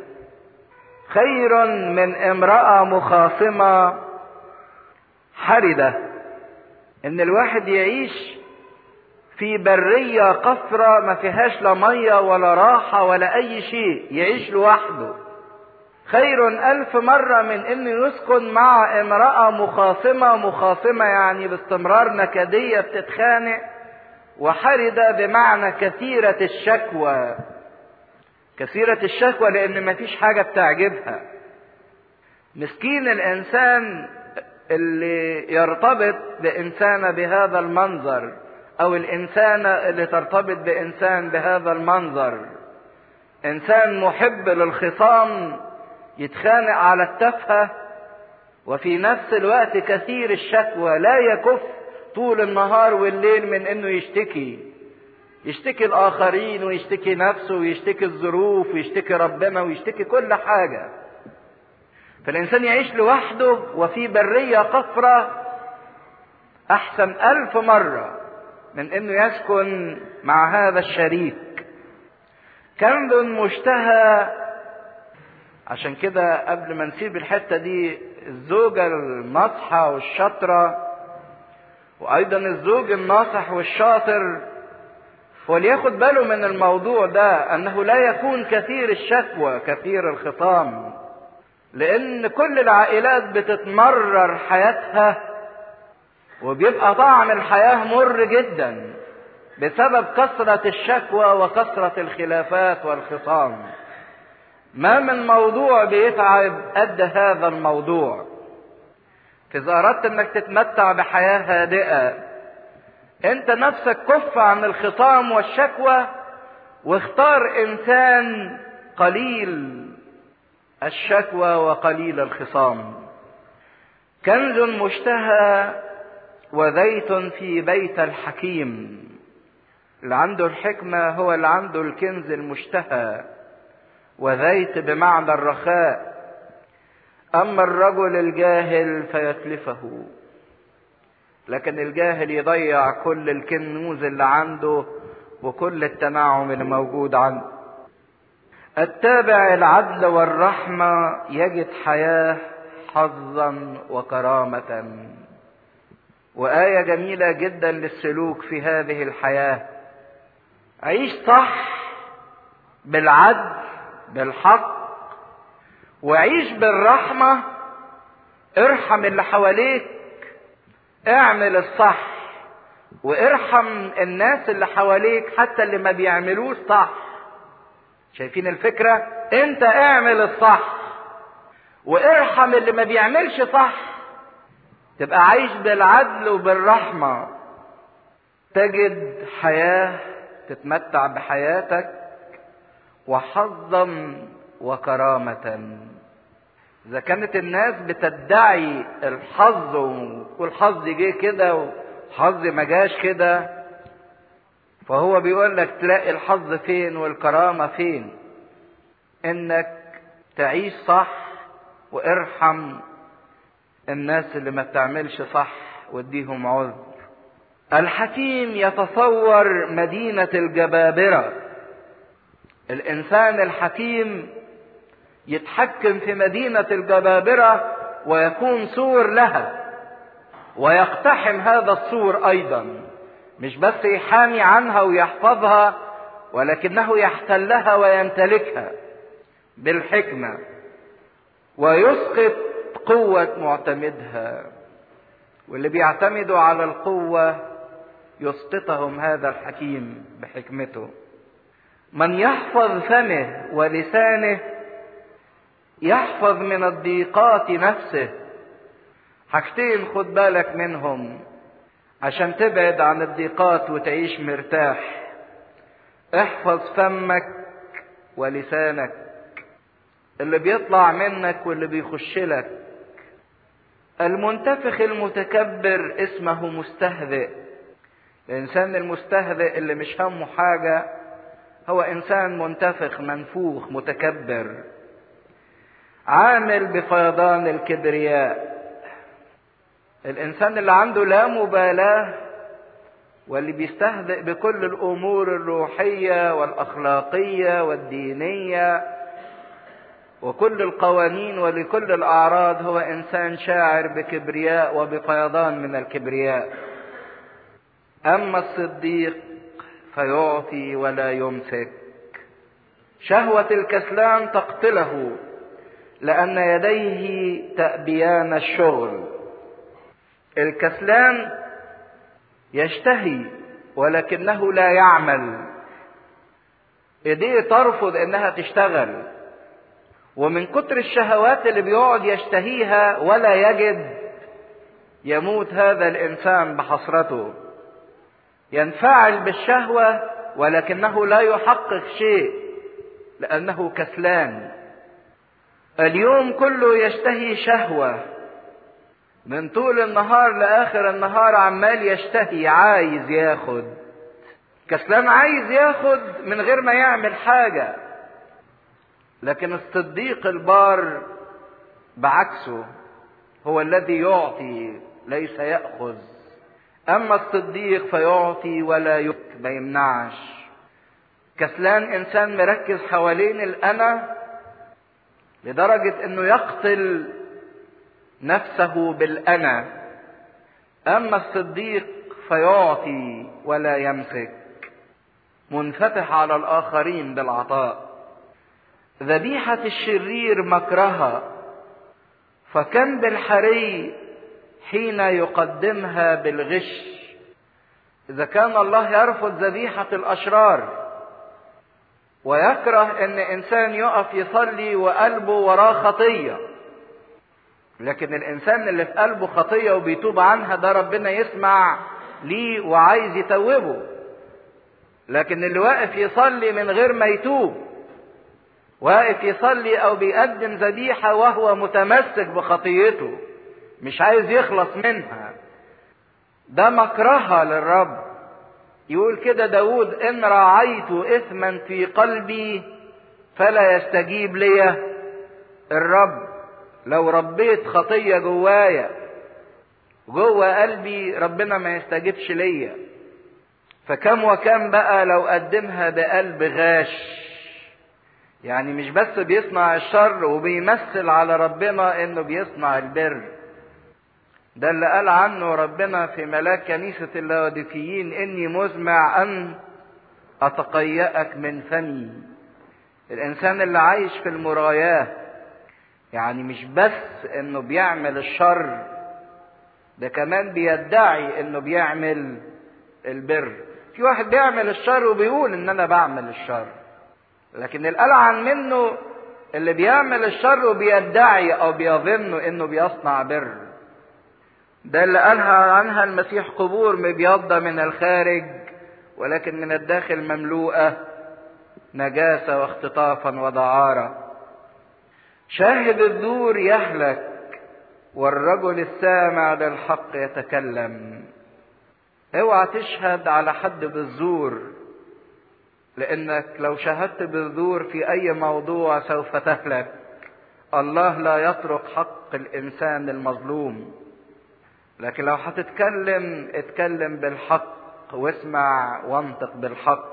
خير من امراه مخاصمه حرده ان الواحد يعيش في بريه قصرة ما فيهاش لا ميه ولا راحه ولا اي شيء يعيش لوحده خير الف مره من انه يسكن مع امراه مخاصمه مخاصمه يعني باستمرار نكديه بتتخانق وحردة بمعنى كثيرة الشكوى كثيرة الشكوى لأن مفيش حاجة بتعجبها مسكين الإنسان اللي يرتبط بإنسانة بهذا المنظر أو الإنسانة اللي ترتبط بإنسان بهذا المنظر إنسان محب للخصام يتخانق على التفهة وفي نفس الوقت كثير الشكوى لا يكف طول النهار والليل من انه يشتكي يشتكي الاخرين ويشتكي نفسه ويشتكي الظروف ويشتكي ربنا ويشتكي كل حاجة فالانسان يعيش لوحده وفي برية قفرة احسن الف مرة من انه يسكن مع هذا الشريك كنز مشتهى عشان كده قبل ما نسيب الحتة دي الزوجة الناصحة والشاطرة وايضا الزوج الناصح والشاطر ولياخد باله من الموضوع ده انه لا يكون كثير الشكوى كثير الخصام لان كل العائلات بتتمرر حياتها وبيبقى طعم الحياة مر جدا بسبب كثرة الشكوى وكثرة الخلافات والخصام ما من موضوع بيتعب قد هذا الموضوع إذا أردت أنك تتمتع بحياة هادئة أنت نفسك كف عن الخصام والشكوى واختار إنسان قليل الشكوى وقليل الخصام كنز مشتهى وزيت في بيت الحكيم اللي عنده الحكمة هو اللي عنده الكنز المشتهى وزيت بمعنى الرخاء أما الرجل الجاهل فيتلفه لكن الجاهل يضيع كل الكنوز اللي عنده وكل التنعم اللي موجود عنده التابع العدل والرحمة يجد حياة حظا وكرامة وآية جميلة جدا للسلوك في هذه الحياة عيش صح بالعدل بالحق وعيش بالرحمة ارحم اللي حواليك اعمل الصح وارحم الناس اللي حواليك حتى اللي ما بيعملوش صح شايفين الفكرة انت اعمل الصح وارحم اللي ما بيعملش صح تبقى عايش بالعدل وبالرحمة تجد حياة تتمتع بحياتك وحظا وكرامة إذا كانت الناس بتدعي الحظ والحظ جه كده وحظ ما جاش كده فهو بيقول لك تلاقي الحظ فين والكرامة فين انك تعيش صح وارحم الناس اللي ما بتعملش صح واديهم عذر الحكيم يتصور مدينة الجبابرة الانسان الحكيم يتحكم في مدينة الجبابرة ويكون سور لها ويقتحم هذا السور ايضا مش بس يحامي عنها ويحفظها ولكنه يحتلها ويمتلكها بالحكمة ويسقط قوة معتمدها واللي بيعتمدوا على القوة يسقطهم هذا الحكيم بحكمته من يحفظ فمه ولسانه يحفظ من الضيقات نفسه حاجتين خد بالك منهم عشان تبعد عن الضيقات وتعيش مرتاح احفظ فمك ولسانك اللي بيطلع منك واللي بيخش لك المنتفخ المتكبر اسمه مستهزئ الانسان المستهزئ اللي مش همه حاجه هو انسان منتفخ منفوخ متكبر عامل بفيضان الكبرياء الانسان اللي عنده لا مبالاه واللي بيستهزئ بكل الامور الروحيه والاخلاقيه والدينيه وكل القوانين ولكل الاعراض هو انسان شاعر بكبرياء وبفيضان من الكبرياء اما الصديق فيعطي ولا يمسك شهوه الكسلان تقتله لان يديه تابيان الشغل الكسلان يشتهي ولكنه لا يعمل ايديه ترفض انها تشتغل ومن كتر الشهوات اللي بيقعد يشتهيها ولا يجد يموت هذا الانسان بحسرته ينفعل بالشهوه ولكنه لا يحقق شيء لانه كسلان اليوم كله يشتهي شهوه من طول النهار لاخر النهار عمال يشتهي عايز ياخد كسلان عايز ياخد من غير ما يعمل حاجه لكن الصديق البار بعكسه هو الذي يعطي ليس ياخذ اما الصديق فيعطي ولا يك ما يمنعش كسلان انسان مركز حوالين الانا لدرجه انه يقتل نفسه بالانا اما الصديق فيعطي ولا يمسك منفتح على الاخرين بالعطاء ذبيحه الشرير مكرها فكم بالحري حين يقدمها بالغش اذا كان الله يرفض ذبيحه الاشرار ويكره ان انسان يقف يصلي وقلبه وراه خطيه لكن الانسان اللي في قلبه خطيه وبيتوب عنها ده ربنا يسمع ليه وعايز يتوبه لكن اللي واقف يصلي من غير ما يتوب واقف يصلي او بيقدم ذبيحه وهو متمسك بخطيته مش عايز يخلص منها ده مكرهة للرب يقول كده داود إن راعيت إثما في قلبي فلا يستجيب لي الرب لو ربيت خطية جوايا جوه قلبي ربنا ما يستجيبش ليا فكم وكم بقى لو قدمها بقلب غاش يعني مش بس بيصنع الشر وبيمثل على ربنا انه بيصنع البر ده اللي قال عنه ربنا في ملاك كنيسة اللاوديكيين إني مزمع أن أتقيأك من فمي الإنسان اللي عايش في المراياة يعني مش بس إنه بيعمل الشر ده كمان بيدعي إنه بيعمل البر في واحد بيعمل الشر وبيقول إن أنا بعمل الشر لكن الألعن منه اللي بيعمل الشر وبيدعي او بيظن انه بيصنع بر ده اللي قالها عنها المسيح قبور مبيضة من الخارج ولكن من الداخل مملوءة نجاسة واختطافا ودعارة شاهد الزور يهلك والرجل السامع للحق يتكلم اوعى تشهد على حد بالزور لانك لو شهدت بالزور في اي موضوع سوف تهلك الله لا يترك حق الانسان المظلوم لكن لو هتتكلم اتكلم بالحق واسمع وانطق بالحق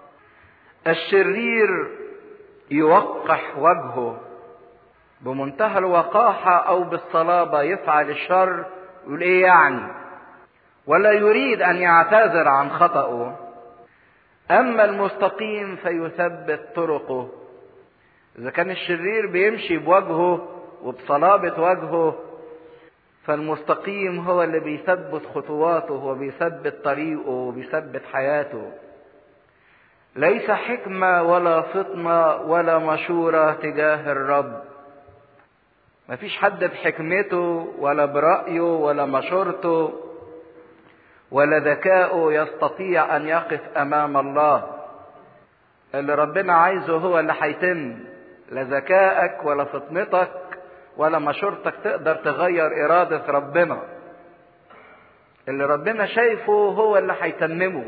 الشرير يوقح وجهه بمنتهى الوقاحة أو بالصلابة يفعل الشر يقول إيه يعني ولا يريد أن يعتذر عن خطأه أما المستقيم فيثبت طرقه إذا كان الشرير بيمشي بوجهه وبصلابة وجهه فالمستقيم هو اللي بيثبت خطواته وبيثبت طريقه وبيثبت حياته ليس حكمة ولا فطنة ولا مشورة تجاه الرب مفيش حد بحكمته ولا برأيه ولا مشورته ولا ذكائه يستطيع أن يقف أمام الله اللي ربنا عايزه هو اللي هيتم لا ذكائك ولا فطنتك ولا مشورتك تقدر تغير إرادة ربنا اللي ربنا شايفه هو اللي هيتممه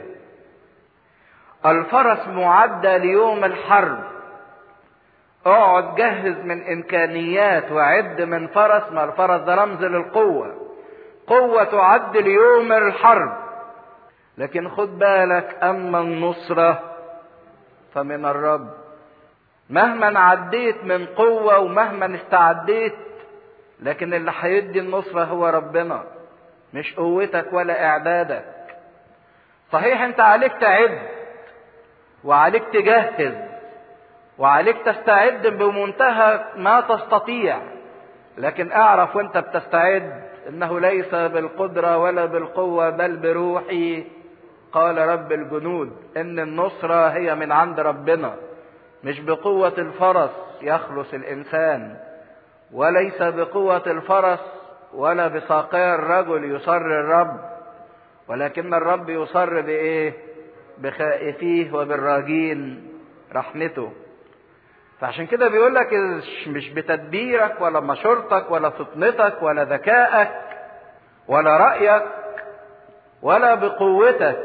الفرس معدة ليوم الحرب اقعد جهز من امكانيات وعد من فرس ما الفرس ده رمز للقوة قوة تعد ليوم الحرب لكن خد بالك اما النصرة فمن الرب مهما عديت من قوة ومهما استعديت لكن اللي هيدي النصرة هو ربنا مش قوتك ولا اعدادك صحيح انت عليك تعد وعليك تجهز وعليك تستعد بمنتهى ما تستطيع لكن اعرف وانت بتستعد انه ليس بالقدرة ولا بالقوة بل بروحي قال رب الجنود ان النصرة هي من عند ربنا مش بقوة الفرس يخلص الانسان وليس بقوة الفرس ولا بساقي الرجل يصر الرب ولكن الرب يصر بايه بخائفيه وبالراجين رحمته فعشان كده بيقول لك مش بتدبيرك ولا مشورتك ولا فطنتك ولا ذكائك ولا رأيك ولا بقوتك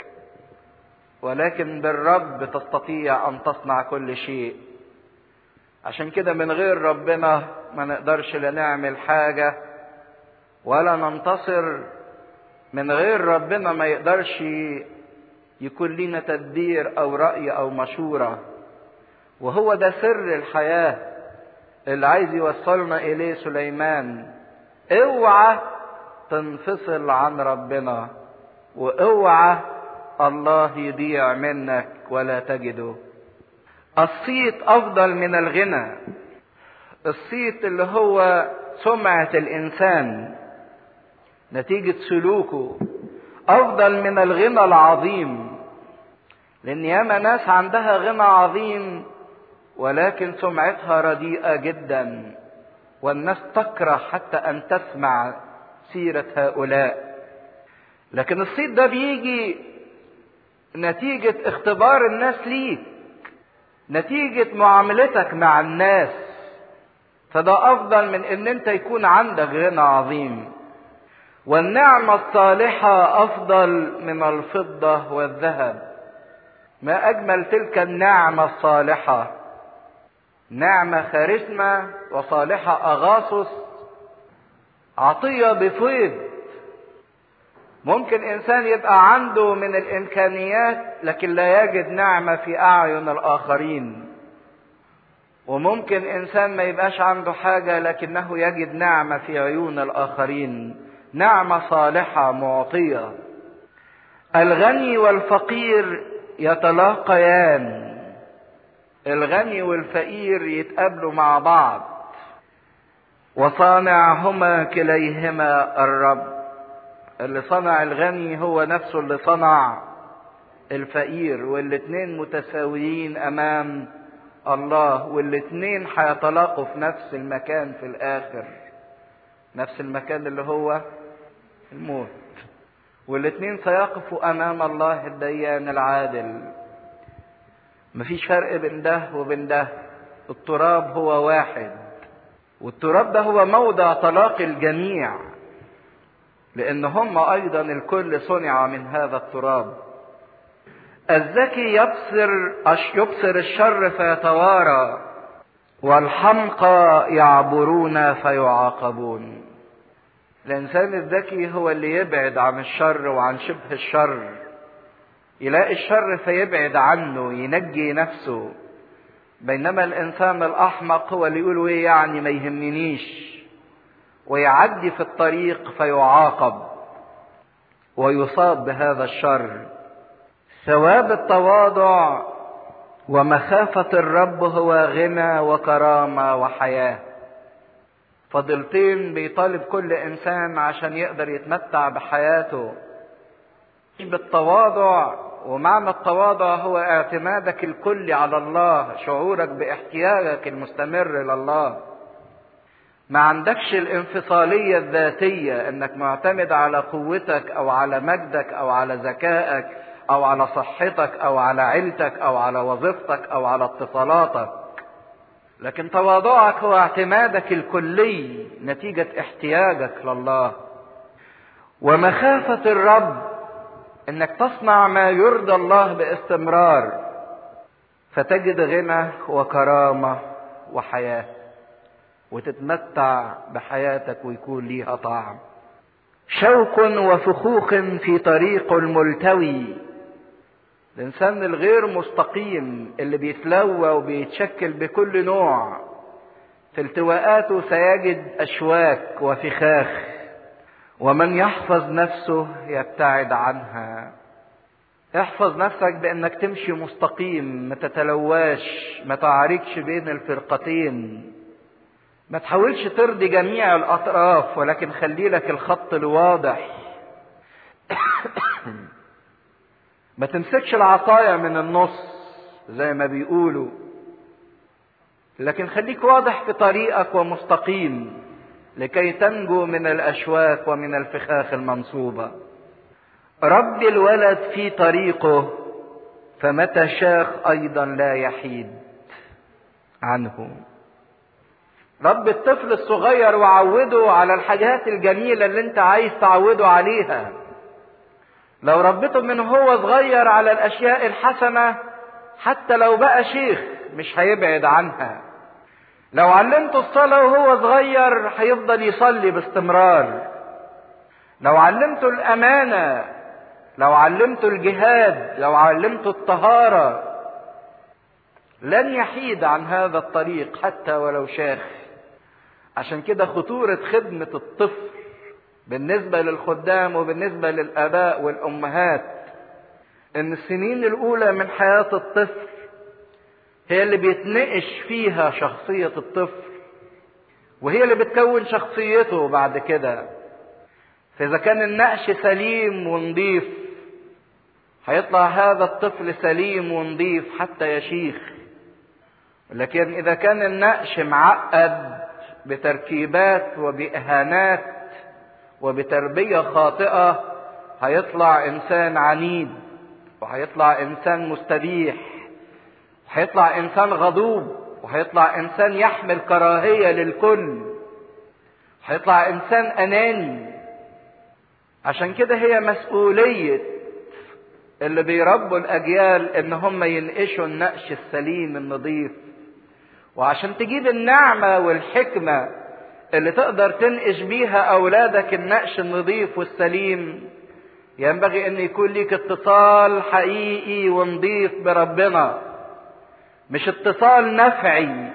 ولكن بالرب تستطيع أن تصنع كل شيء عشان كده من غير ربنا ما نقدرش لا نعمل حاجة ولا ننتصر من غير ربنا ما يقدرش يكون لنا تدبير أو رأي أو مشورة وهو ده سر الحياة اللي عايز يوصلنا إليه سليمان اوعى تنفصل عن ربنا واوعى الله يضيع منك ولا تجده الصيت أفضل من الغنى الصيت اللي هو سمعة الإنسان نتيجة سلوكه أفضل من الغنى العظيم لأن ياما ناس عندها غنى عظيم ولكن سمعتها رديئة جدا والناس تكره حتى أن تسمع سيرة هؤلاء لكن الصيت ده بيجي نتيجة اختبار الناس ليك نتيجة معاملتك مع الناس فده أفضل من إن أنت يكون عندك غنى عظيم والنعمة الصالحة أفضل من الفضة والذهب ما أجمل تلك النعمة الصالحة نعمة خارسمة وصالحة أغاصص عطية بفيض ممكن إنسان يبقى عنده من الإمكانيات لكن لا يجد نعمة في أعين الآخرين وممكن إنسان ما يبقاش عنده حاجة لكنه يجد نعمة في عيون الآخرين نعمة صالحة معطية الغني والفقير يتلاقيان الغني والفقير يتقابلوا مع بعض وصانعهما كليهما الرب اللي صنع الغني هو نفسه اللي صنع الفقير والاتنين متساويين امام الله والاتنين هيتلاقوا في نفس المكان في الاخر نفس المكان اللي هو الموت والاتنين سيقفوا امام الله الديان العادل مفيش فرق بين ده وبين ده التراب هو واحد والتراب ده هو موضع طلاق الجميع لان هم ايضا الكل صنع من هذا التراب الذكي يبصر يبصر الشر فيتوارى والحمقى يعبرون فيعاقبون الانسان الذكي هو اللي يبعد عن الشر وعن شبه الشر يلاقي الشر فيبعد عنه ينجي نفسه بينما الانسان الاحمق هو اللي يقول ايه يعني ما يهمنيش ويعدي في الطريق فيعاقب ويصاب بهذا الشر ثواب التواضع ومخافة الرب هو غنى وكرامة وحياة فضيلتين بيطالب كل انسان عشان يقدر يتمتع بحياته بالتواضع ومعنى التواضع هو اعتمادك الكلي على الله شعورك باحتياجك المستمر لله ما عندكش الانفصالية الذاتية انك معتمد على قوتك او على مجدك او على ذكائك او على صحتك او على عيلتك او على وظيفتك او على اتصالاتك لكن تواضعك هو اعتمادك الكلي نتيجة احتياجك لله ومخافة الرب انك تصنع ما يرضى الله باستمرار فتجد غنى وكرامة وحياة وتتمتع بحياتك ويكون ليها طعم شوك وفخوخ في طريق الملتوي الانسان الغير مستقيم اللي بيتلوى وبيتشكل بكل نوع في التواءاته سيجد اشواك وفخاخ ومن يحفظ نفسه يبتعد عنها احفظ نفسك بانك تمشي مستقيم ما تتلواش ما تعاركش بين الفرقتين ما تحاولش ترضي جميع الاطراف ولكن خلي لك الخط الواضح ما تمسكش العصاية من النص زي ما بيقولوا لكن خليك واضح في طريقك ومستقيم لكي تنجو من الاشواك ومن الفخاخ المنصوبه رب الولد في طريقه فمتى شاخ ايضا لا يحيد عنه رب الطفل الصغير وعوده على الحاجات الجميله اللي انت عايز تعوده عليها لو ربيته من هو صغير على الاشياء الحسنه حتى لو بقى شيخ مش هيبعد عنها لو علمته الصلاة وهو صغير هيفضل يصلي باستمرار لو علمته الأمانة لو علمته الجهاد لو علمته الطهارة لن يحيد عن هذا الطريق حتى ولو شاخ عشان كده خطورة خدمة الطفل بالنسبة للخدام وبالنسبة للآباء والأمهات إن السنين الأولى من حياة الطفل هي اللي بيتنقش فيها شخصية الطفل وهي اللي بتكون شخصيته بعد كده فإذا كان النقش سليم ونضيف هيطلع هذا الطفل سليم ونضيف حتى يشيخ لكن إذا كان النقش معقد بتركيبات وبإهانات وبتربية خاطئة هيطلع إنسان عنيد وهيطلع إنسان مستبيح هيطلع انسان غضوب وهيطلع انسان يحمل كراهيه للكل هيطلع انسان اناني عشان كده هي مسؤوليه اللي بيربوا الاجيال ان هم ينقشوا النقش السليم النظيف وعشان تجيب النعمه والحكمه اللي تقدر تنقش بيها اولادك النقش النظيف والسليم ينبغي ان يكون ليك اتصال حقيقي ونظيف بربنا مش اتصال نفعي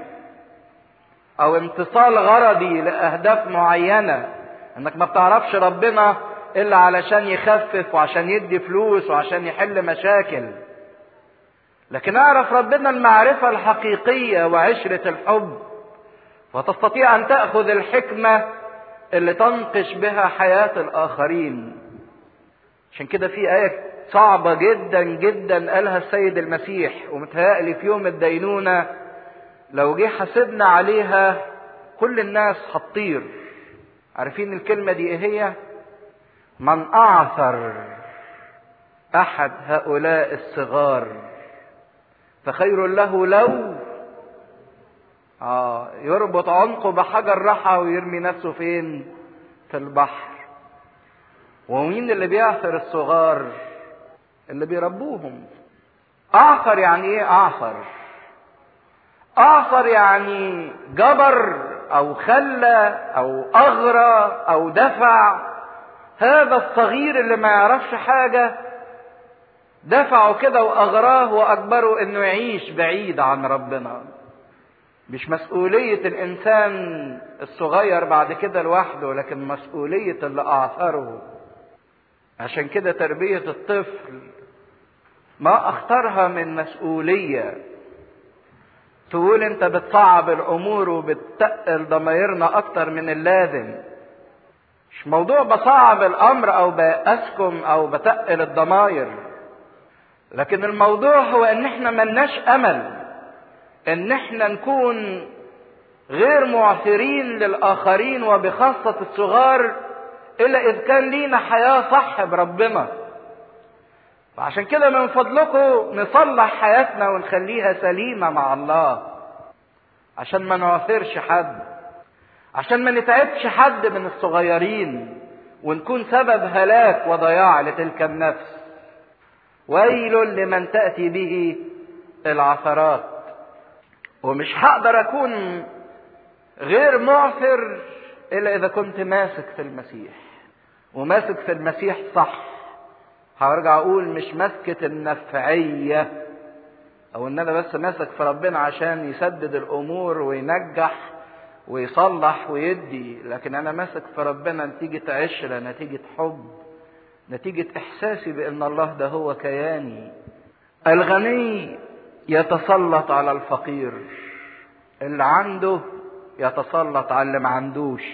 او امتصال غرضي لاهداف معينه انك ما بتعرفش ربنا الا علشان يخفف وعشان يدي فلوس وعشان يحل مشاكل لكن اعرف ربنا المعرفه الحقيقيه وعشره الحب وتستطيع ان تاخذ الحكمه اللي تنقش بها حياه الاخرين عشان كده في ايه صعبة جدا جدا قالها السيد المسيح ومتهيألي في يوم الدينونة لو جه حاسبنا عليها كل الناس هتطير عارفين الكلمة دي ايه هي من اعثر احد هؤلاء الصغار فخير له لو آه يربط عنقه بحجر رحى ويرمي نفسه فين في البحر ومين اللي بيعثر الصغار اللي بيربوهم اعثر يعني ايه اعثر اعثر يعني جبر او خلى او اغرى او دفع هذا الصغير اللي ما يعرفش حاجه دفعه كده واغراه واجبره انه يعيش بعيد عن ربنا مش مسؤولية الإنسان الصغير بعد كده لوحده لكن مسؤولية اللي أعثره عشان كده تربية الطفل ما أخطرها من مسؤولية تقول أنت بتصعب الأمور وبتقل ضمايرنا أكتر من اللازم مش موضوع بصعب الأمر أو بأسكم أو بتقل الضماير لكن الموضوع هو ان احنا ملناش امل ان احنا نكون غير معثرين للاخرين وبخاصة الصغار الا اذ كان لينا حياة صح بربنا فعشان كده من فضلكم نصلح حياتنا ونخليها سليمة مع الله عشان ما نعثرش حد عشان ما نتعبش حد من الصغيرين ونكون سبب هلاك وضياع لتلك النفس ويل لمن تأتي به العثرات ومش هقدر أكون غير معثر إلا إذا كنت ماسك في المسيح وماسك في المسيح صح هرجع أقول مش مسكة النفعية أو إن أنا بس ماسك في ربنا عشان يسدد الأمور وينجح ويصلح ويدي لكن أنا ماسك في ربنا نتيجة عشرة نتيجة حب نتيجة إحساسي بأن الله ده هو كياني الغني يتسلط على الفقير اللي عنده يتسلط على اللي ما عندوش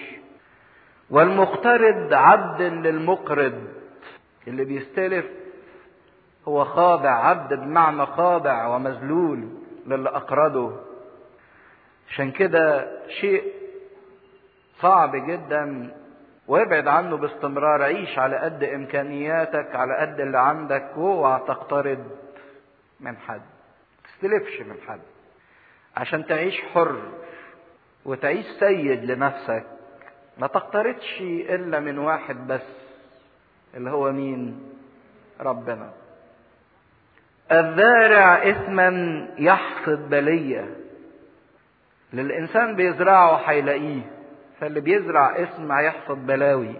والمقترض عبد للمقرض اللي بيستلف هو خاضع عبد بمعنى خاضع ومذلول للي أقرضه عشان كده شيء صعب جدا وابعد عنه باستمرار عيش على قد امكانياتك على قد اللي عندك واوعى تقترض من حد تستلفش من حد عشان تعيش حر وتعيش سيد لنفسك ما تقترضش الا من واحد بس اللي هو مين ربنا الزارع اثما يحصد بليه للانسان بيزرعه هيلاقيه فاللي بيزرع اسم هيحصد بلاوي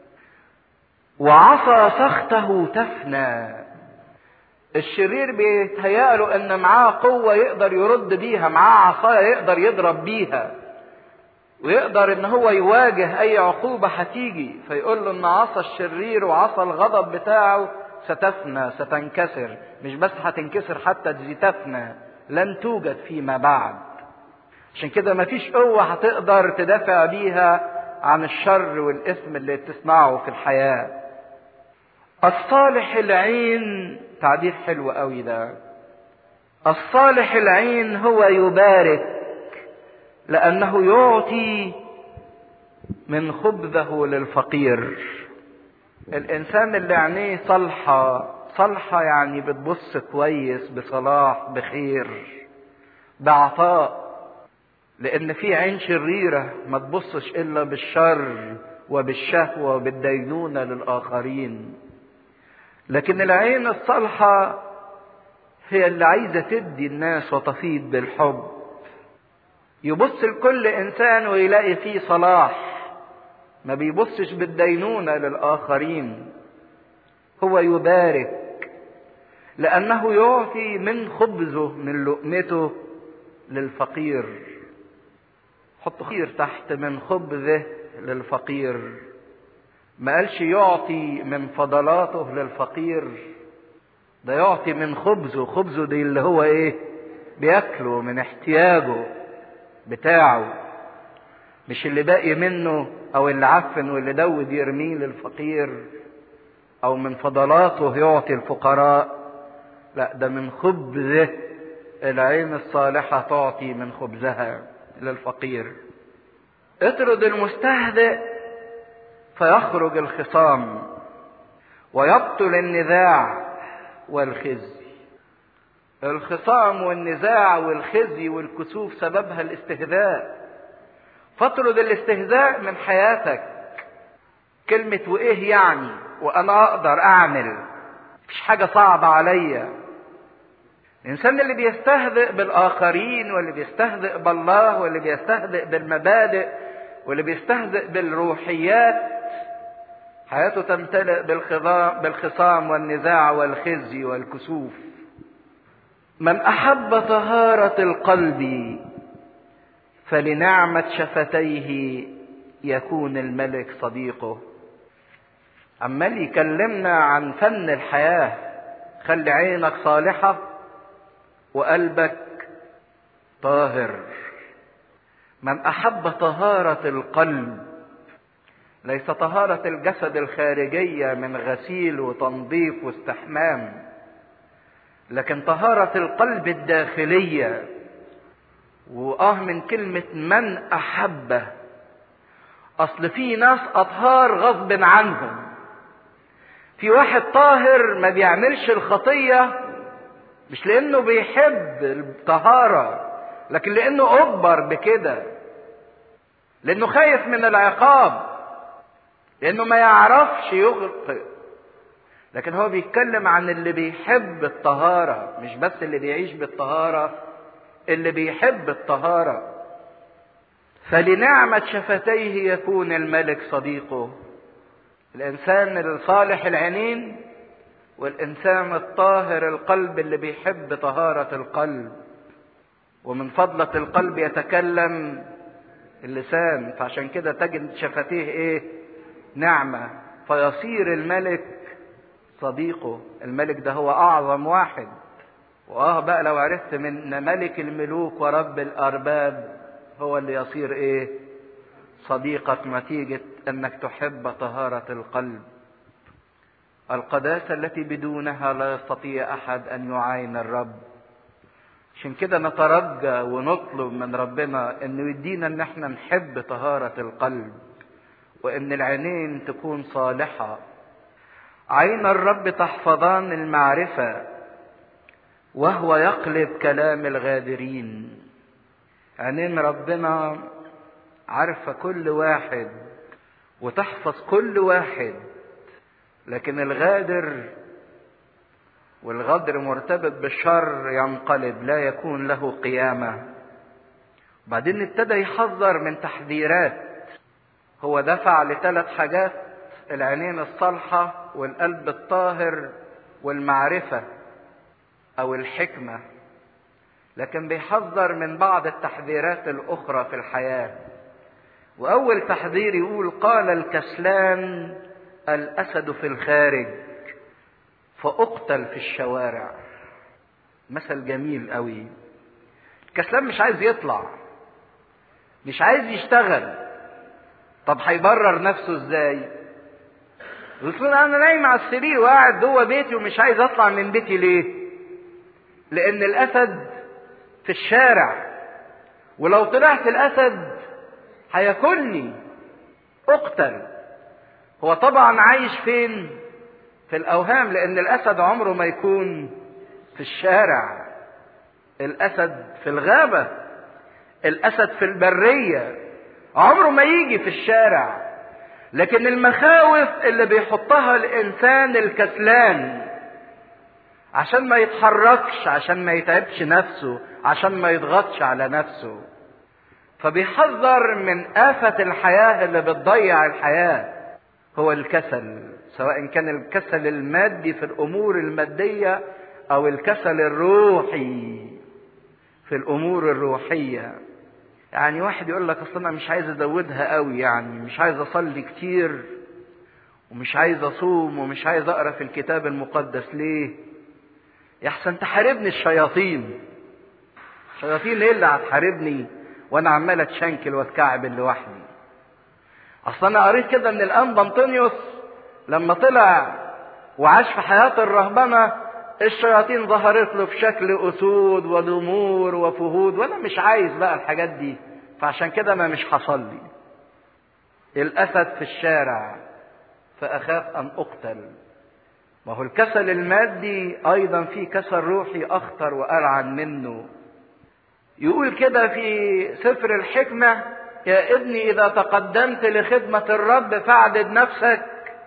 وعصا سخطه تفنى الشرير بيتهيأله ان معاه قوة يقدر يرد بيها معاه عصاية يقدر يضرب بيها ويقدر ان هو يواجه اي عقوبة هتيجي فيقول له ان عصا الشرير وعصا الغضب بتاعه ستفنى ستنكسر مش بس هتنكسر حتى دي تفنى لن توجد فيما بعد عشان كده مفيش قوة هتقدر تدافع بيها عن الشر والإثم اللي تسمعه في الحياة الصالح العين تعبير حلو قوي ده الصالح العين هو يبارك لأنه يعطي من خبزه للفقير الإنسان اللي عينيه صالحة صالحة يعني بتبص كويس بصلاح بخير بعطاء لان في عين شريره ما تبصش الا بالشر وبالشهوه وبالدينونه للاخرين لكن العين الصالحه هي اللي عايزه تدي الناس وتفيض بالحب يبص لكل انسان ويلاقي فيه صلاح ما بيبصش بالدينونه للاخرين هو يبارك لانه يعطي من خبزه من لقمته للفقير حط خير تحت من خبزه للفقير ما قالش يعطي من فضلاته للفقير ده يعطي من خبزه خبزه دي اللي هو ايه بياكله من احتياجه بتاعه مش اللي باقي منه او اللي عفن واللي دود يرميه للفقير او من فضلاته يعطي الفقراء لا ده من خبزه العين الصالحة تعطي من خبزها للفقير اطرد المستهزئ فيخرج الخصام ويبطل النزاع والخزي الخصام والنزاع والخزي والكسوف سببها الاستهزاء فاطرد الاستهزاء من حياتك كلمة وإيه يعني وأنا أقدر أعمل مفيش حاجة صعبة عليا الإنسان اللي بيستهزئ بالآخرين واللي بيستهزئ بالله واللي بيستهزئ بالمبادئ واللي بيستهزئ بالروحيات حياته تمتلئ بالخصام والنزاع والخزي والكسوف من أحب طهارة القلب فلنعمة شفتيه يكون الملك صديقه عمال يكلمنا عن فن الحياة خلي عينك صالحة وقلبك طاهر من أحب طهارة القلب ليس طهارة الجسد الخارجية من غسيل وتنظيف واستحمام لكن طهارة القلب الداخلية وآه من كلمة من أحبه أصل في ناس أطهار غصب عنهم في واحد طاهر ما بيعملش الخطية مش لأنه بيحب الطهارة لكن لأنه أجبر بكده لأنه خايف من العقاب لأنه ما يعرفش يخطئ لكن هو بيتكلم عن اللي بيحب الطهارة مش بس اللي بيعيش بالطهارة اللي بيحب الطهارة فلنعمة شفتيه يكون الملك صديقه الإنسان الصالح العينين والإنسان الطاهر القلب اللي بيحب طهارة القلب ومن فضلة القلب يتكلم اللسان فعشان كده تجد شفتيه ايه نعمة فيصير الملك صديقه الملك ده هو أعظم واحد وآه بقى لو عرفت من ملك الملوك ورب الأرباب هو اللي يصير إيه صديقك نتيجة أنك تحب طهارة القلب القداسة التي بدونها لا يستطيع أحد أن يعاين الرب عشان كده نترجى ونطلب من ربنا انه يدينا ان احنا نحب طهارة القلب وان العينين تكون صالحة عين الرب تحفظان المعرفة وهو يقلب كلام الغادرين عينين ربنا عارفة كل واحد وتحفظ كل واحد لكن الغادر والغدر مرتبط بالشر ينقلب لا يكون له قيامة بعدين ابتدى يحذر من تحذيرات هو دفع لثلاث حاجات العينين الصالحة والقلب الطاهر والمعرفة أو الحكمة لكن بيحذر من بعض التحذيرات الأخرى في الحياة وأول تحذير يقول قال الكسلان الأسد في الخارج فأقتل في الشوارع مثل جميل قوي الكسلان مش عايز يطلع مش عايز يشتغل طب هيبرر نفسه ازاي يقول انا نايم على السرير وقاعد جوه بيتي ومش عايز اطلع من بيتي ليه لان الاسد في الشارع ولو طلعت الاسد هياكلني اقتل هو طبعا عايش فين في الاوهام لان الاسد عمره ما يكون في الشارع الاسد في الغابه الاسد في البريه عمره ما يجي في الشارع لكن المخاوف اللي بيحطها الانسان الكسلان عشان ما يتحركش عشان ما يتعبش نفسه عشان ما يضغطش على نفسه فبيحذر من آفة الحياة اللي بتضيع الحياة هو الكسل سواء كان الكسل المادي في الأمور المادية أو الكسل الروحي في الأمور الروحية يعني واحد يقول لك أصل أنا مش عايز أزودها قوي يعني مش عايز أصلي كتير ومش عايز أصوم ومش عايز أقرأ في الكتاب المقدس ليه؟ يحسن تحاربني الشياطين الشياطين ايه اللي هتحاربني وانا عمال اتشنكل واتكعبل لوحدي اصل انا قريت كده ان الانبا انطونيوس لما طلع وعاش في حياه الرهبنه الشياطين ظهرت له في شكل اسود ونمور وفهود وانا مش عايز بقى الحاجات دي فعشان كده ما مش حصل لي الاسد في الشارع فاخاف ان اقتل ما هو الكسل المادي ايضا في كسل روحي اخطر والعن منه يقول كده في سفر الحكمه يا ابني اذا تقدمت لخدمه الرب فاعدد نفسك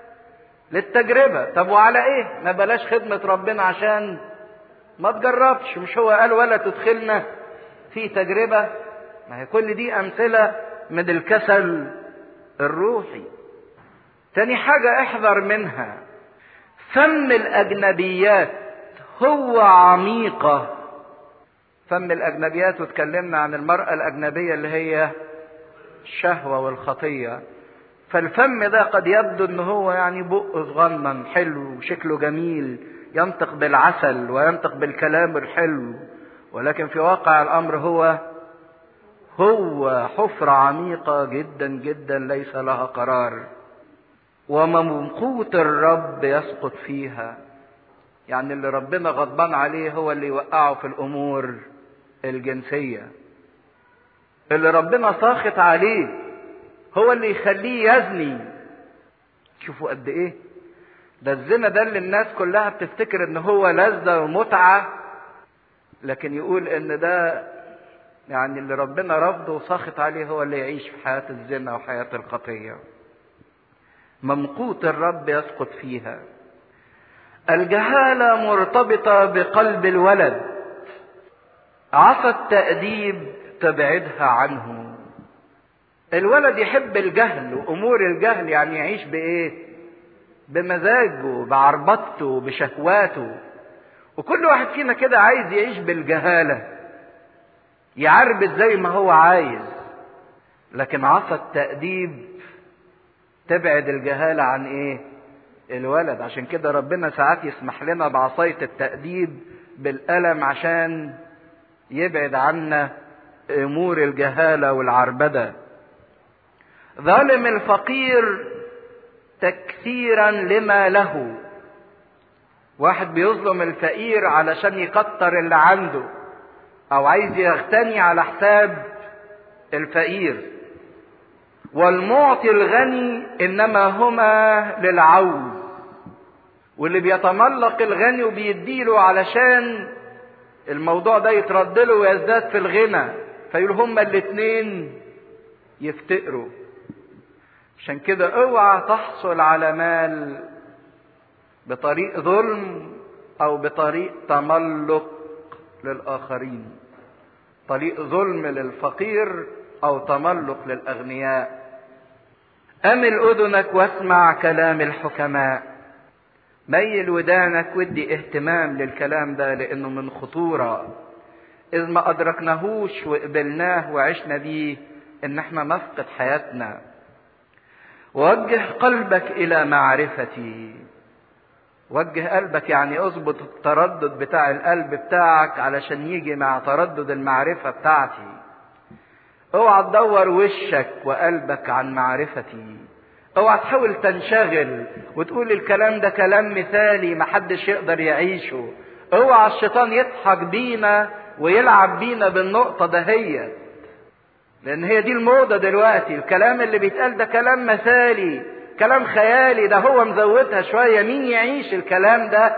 للتجربة طب وعلى ايه ما بلاش خدمة ربنا عشان ما تجربش مش هو قال ولا تدخلنا في تجربة ما هي كل دي امثلة من الكسل الروحي تاني حاجة احذر منها فم الاجنبيات هو عميقة فم الاجنبيات واتكلمنا عن المرأة الاجنبية اللي هي الشهوة والخطية فالفم ده قد يبدو ان هو يعني بق صغنن حلو وشكله جميل ينطق بالعسل وينطق بالكلام الحلو ولكن في واقع الامر هو هو حفرة عميقة جدا جدا ليس لها قرار وممقوت الرب يسقط فيها يعني اللي ربنا غضبان عليه هو اللي يوقعه في الامور الجنسية اللي ربنا ساخط عليه هو اللي يخليه يزني شوفوا قد ايه ده الزنا ده اللي الناس كلها بتفتكر ان هو لذة ومتعة لكن يقول ان ده يعني اللي ربنا رفضه وساخط عليه هو اللي يعيش في حياة الزنا وحياة الخطية ممقوت الرب يسقط فيها الجهالة مرتبطة بقلب الولد عصا التأديب تبعدها عنه الولد يحب الجهل وامور الجهل يعني يعيش بايه بمزاجه بعربطته بشهواته وكل واحد فينا كده عايز يعيش بالجهاله يعربت زي ما هو عايز لكن عصا التأديب تبعد الجهالة عن ايه الولد عشان كده ربنا ساعات يسمح لنا بعصاية التأديب بالألم عشان يبعد عنا امور الجهالة والعربده ظالم الفقير تكثيرا لما له واحد بيظلم الفقير علشان يكتر اللي عنده او عايز يغتني على حساب الفقير والمعطي الغني انما هما للعوز واللي بيتملق الغني وبيديله علشان الموضوع ده يترد له ويزداد في الغنى فيقول هما الاتنين يفتقروا عشان كده اوعى تحصل على مال بطريق ظلم او بطريق تملق للاخرين طريق ظلم للفقير او تملق للاغنياء امل اذنك واسمع كلام الحكماء ميل ودانك ودي اهتمام للكلام ده لانه من خطوره اذ ما ادركناهوش وقبلناه وعشنا بيه ان احنا نفقد حياتنا وجه قلبك الى معرفتي وجه قلبك يعني اظبط التردد بتاع القلب بتاعك علشان يجي مع تردد المعرفة بتاعتي اوعى تدور وشك وقلبك عن معرفتي اوعى تحاول تنشغل وتقول الكلام ده كلام مثالي محدش يقدر يعيشه اوعى الشيطان يضحك بينا ويلعب بينا بالنقطة دهيت لان هي دي الموضة دلوقتي الكلام اللي بيتقال ده كلام مثالي كلام خيالي ده هو مزودها شوية مين يعيش الكلام ده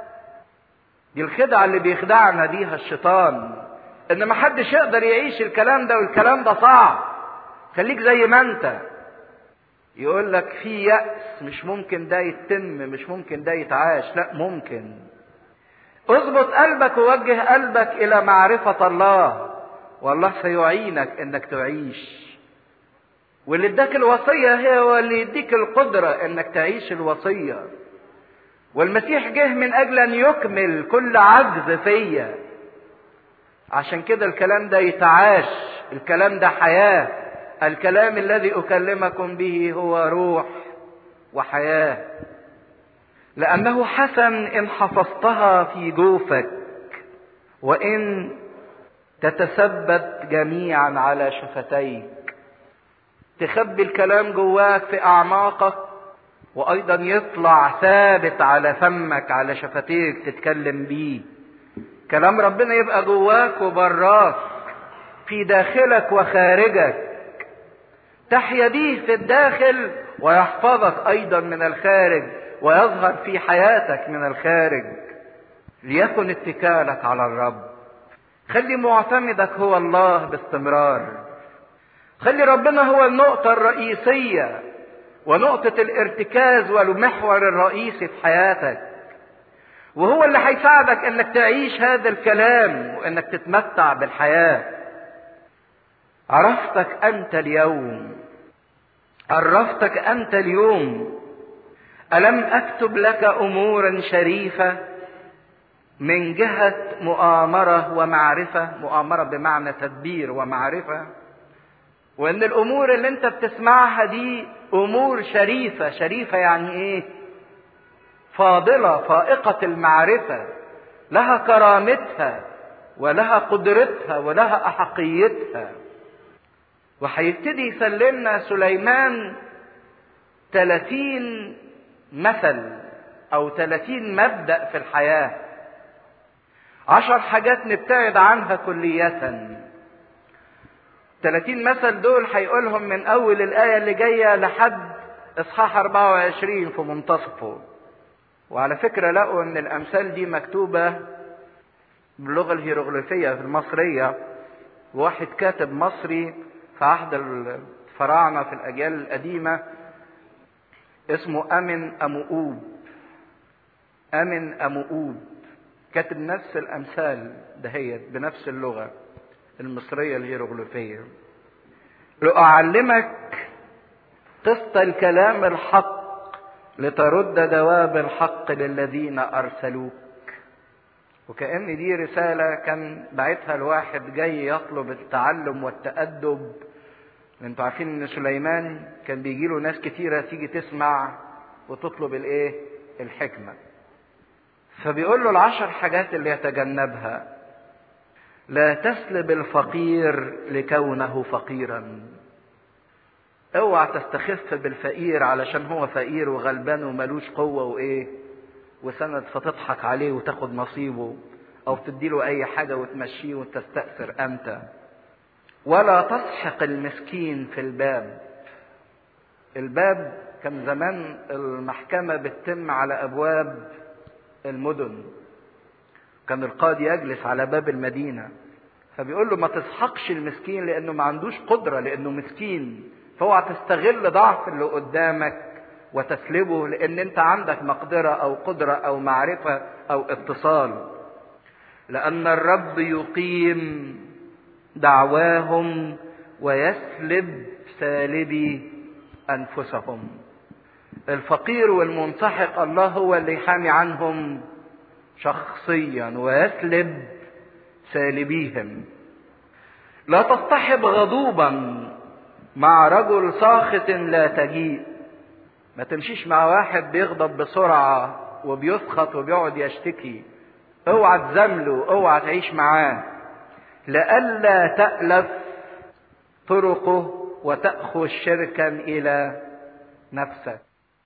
دي الخدعة اللي بيخدعنا بيها الشيطان ان محدش يقدر يعيش الكلام ده والكلام ده صعب خليك زي ما انت يقول لك في يأس مش ممكن ده يتم مش ممكن ده يتعاش لا ممكن اظبط قلبك ووجه قلبك الى معرفة الله والله سيعينك انك تعيش واللي اداك الوصية هو اللي يديك القدرة انك تعيش الوصية والمسيح جه من اجل ان يكمل كل عجز فيا عشان كده الكلام ده يتعاش الكلام ده حياة الكلام الذي اكلمكم به هو روح وحياة لانه حسن ان حفظتها في جوفك وان تتثبت جميعا على شفتيك تخبي الكلام جواك في اعماقك وايضا يطلع ثابت على فمك على شفتيك تتكلم بيه كلام ربنا يبقى جواك وبراك في داخلك وخارجك تحيا به في الداخل ويحفظك ايضا من الخارج ويظهر في حياتك من الخارج ليكن اتكالك على الرب خلي معتمدك هو الله باستمرار خلي ربنا هو النقطة الرئيسية ونقطة الارتكاز والمحور الرئيسي في حياتك وهو اللي هيساعدك انك تعيش هذا الكلام وانك تتمتع بالحياة عرفتك انت اليوم عرفتك انت اليوم الم اكتب لك امورا شريفه من جهه مؤامره ومعرفه مؤامره بمعنى تدبير ومعرفه وان الامور اللي انت بتسمعها دي امور شريفه شريفه يعني ايه فاضله فائقه المعرفه لها كرامتها ولها قدرتها ولها احقيتها وهيبتدي يسلمنا سليمان 30 مثل او 30 مبدأ في الحياة عشر حاجات نبتعد عنها كلية 30 مثل دول هيقولهم من اول الآية اللي جاية لحد اصحاح 24 في منتصفه وعلى فكرة لقوا ان الامثال دي مكتوبة باللغة الهيروغليفية المصرية واحد كاتب مصري في عهد الفراعنة في الأجيال القديمة اسمه أمن أمؤوب أمن أمؤوب كاتب نفس الأمثال دهيت بنفس اللغة المصرية الهيروغليفية لأعلمك قسط الكلام الحق لترد دواب الحق للذين أرسلوك وكأن دي رسالة كان بعتها الواحد جاي يطلب التعلم والتأدب انتوا عارفين ان سليمان كان بيجي له ناس كتيرة تيجي تسمع وتطلب الايه الحكمة فبيقول له العشر حاجات اللي يتجنبها لا تسلب الفقير لكونه فقيرا اوعى تستخف بالفقير علشان هو فقير وغلبان وملوش قوة وايه وسند فتضحك عليه وتاخد نصيبه او تديله اي حاجة وتمشيه وتستأثر انت ولا تسحق المسكين في الباب الباب كان زمان المحكمة بتتم على ابواب المدن كان القاضي يجلس على باب المدينة فبيقول له ما تسحقش المسكين لانه ما عندوش قدرة لانه مسكين فاوعى تستغل ضعف اللي قدامك وتسلبه لان انت عندك مقدرة او قدرة او معرفة او اتصال لان الرب يقيم دعواهم ويسلب سالبي انفسهم الفقير والمنسحق الله هو اللي يحامي عنهم شخصيا ويسلب سالبيهم لا تصطحب غضوبا مع رجل ساخط لا تجيء ما تمشيش مع واحد بيغضب بسرعة وبيسخط وبيقعد يشتكي اوعى تزامله اوعى تعيش معاه لئلا تألف طرقه وتأخذ شركا إلى نفسك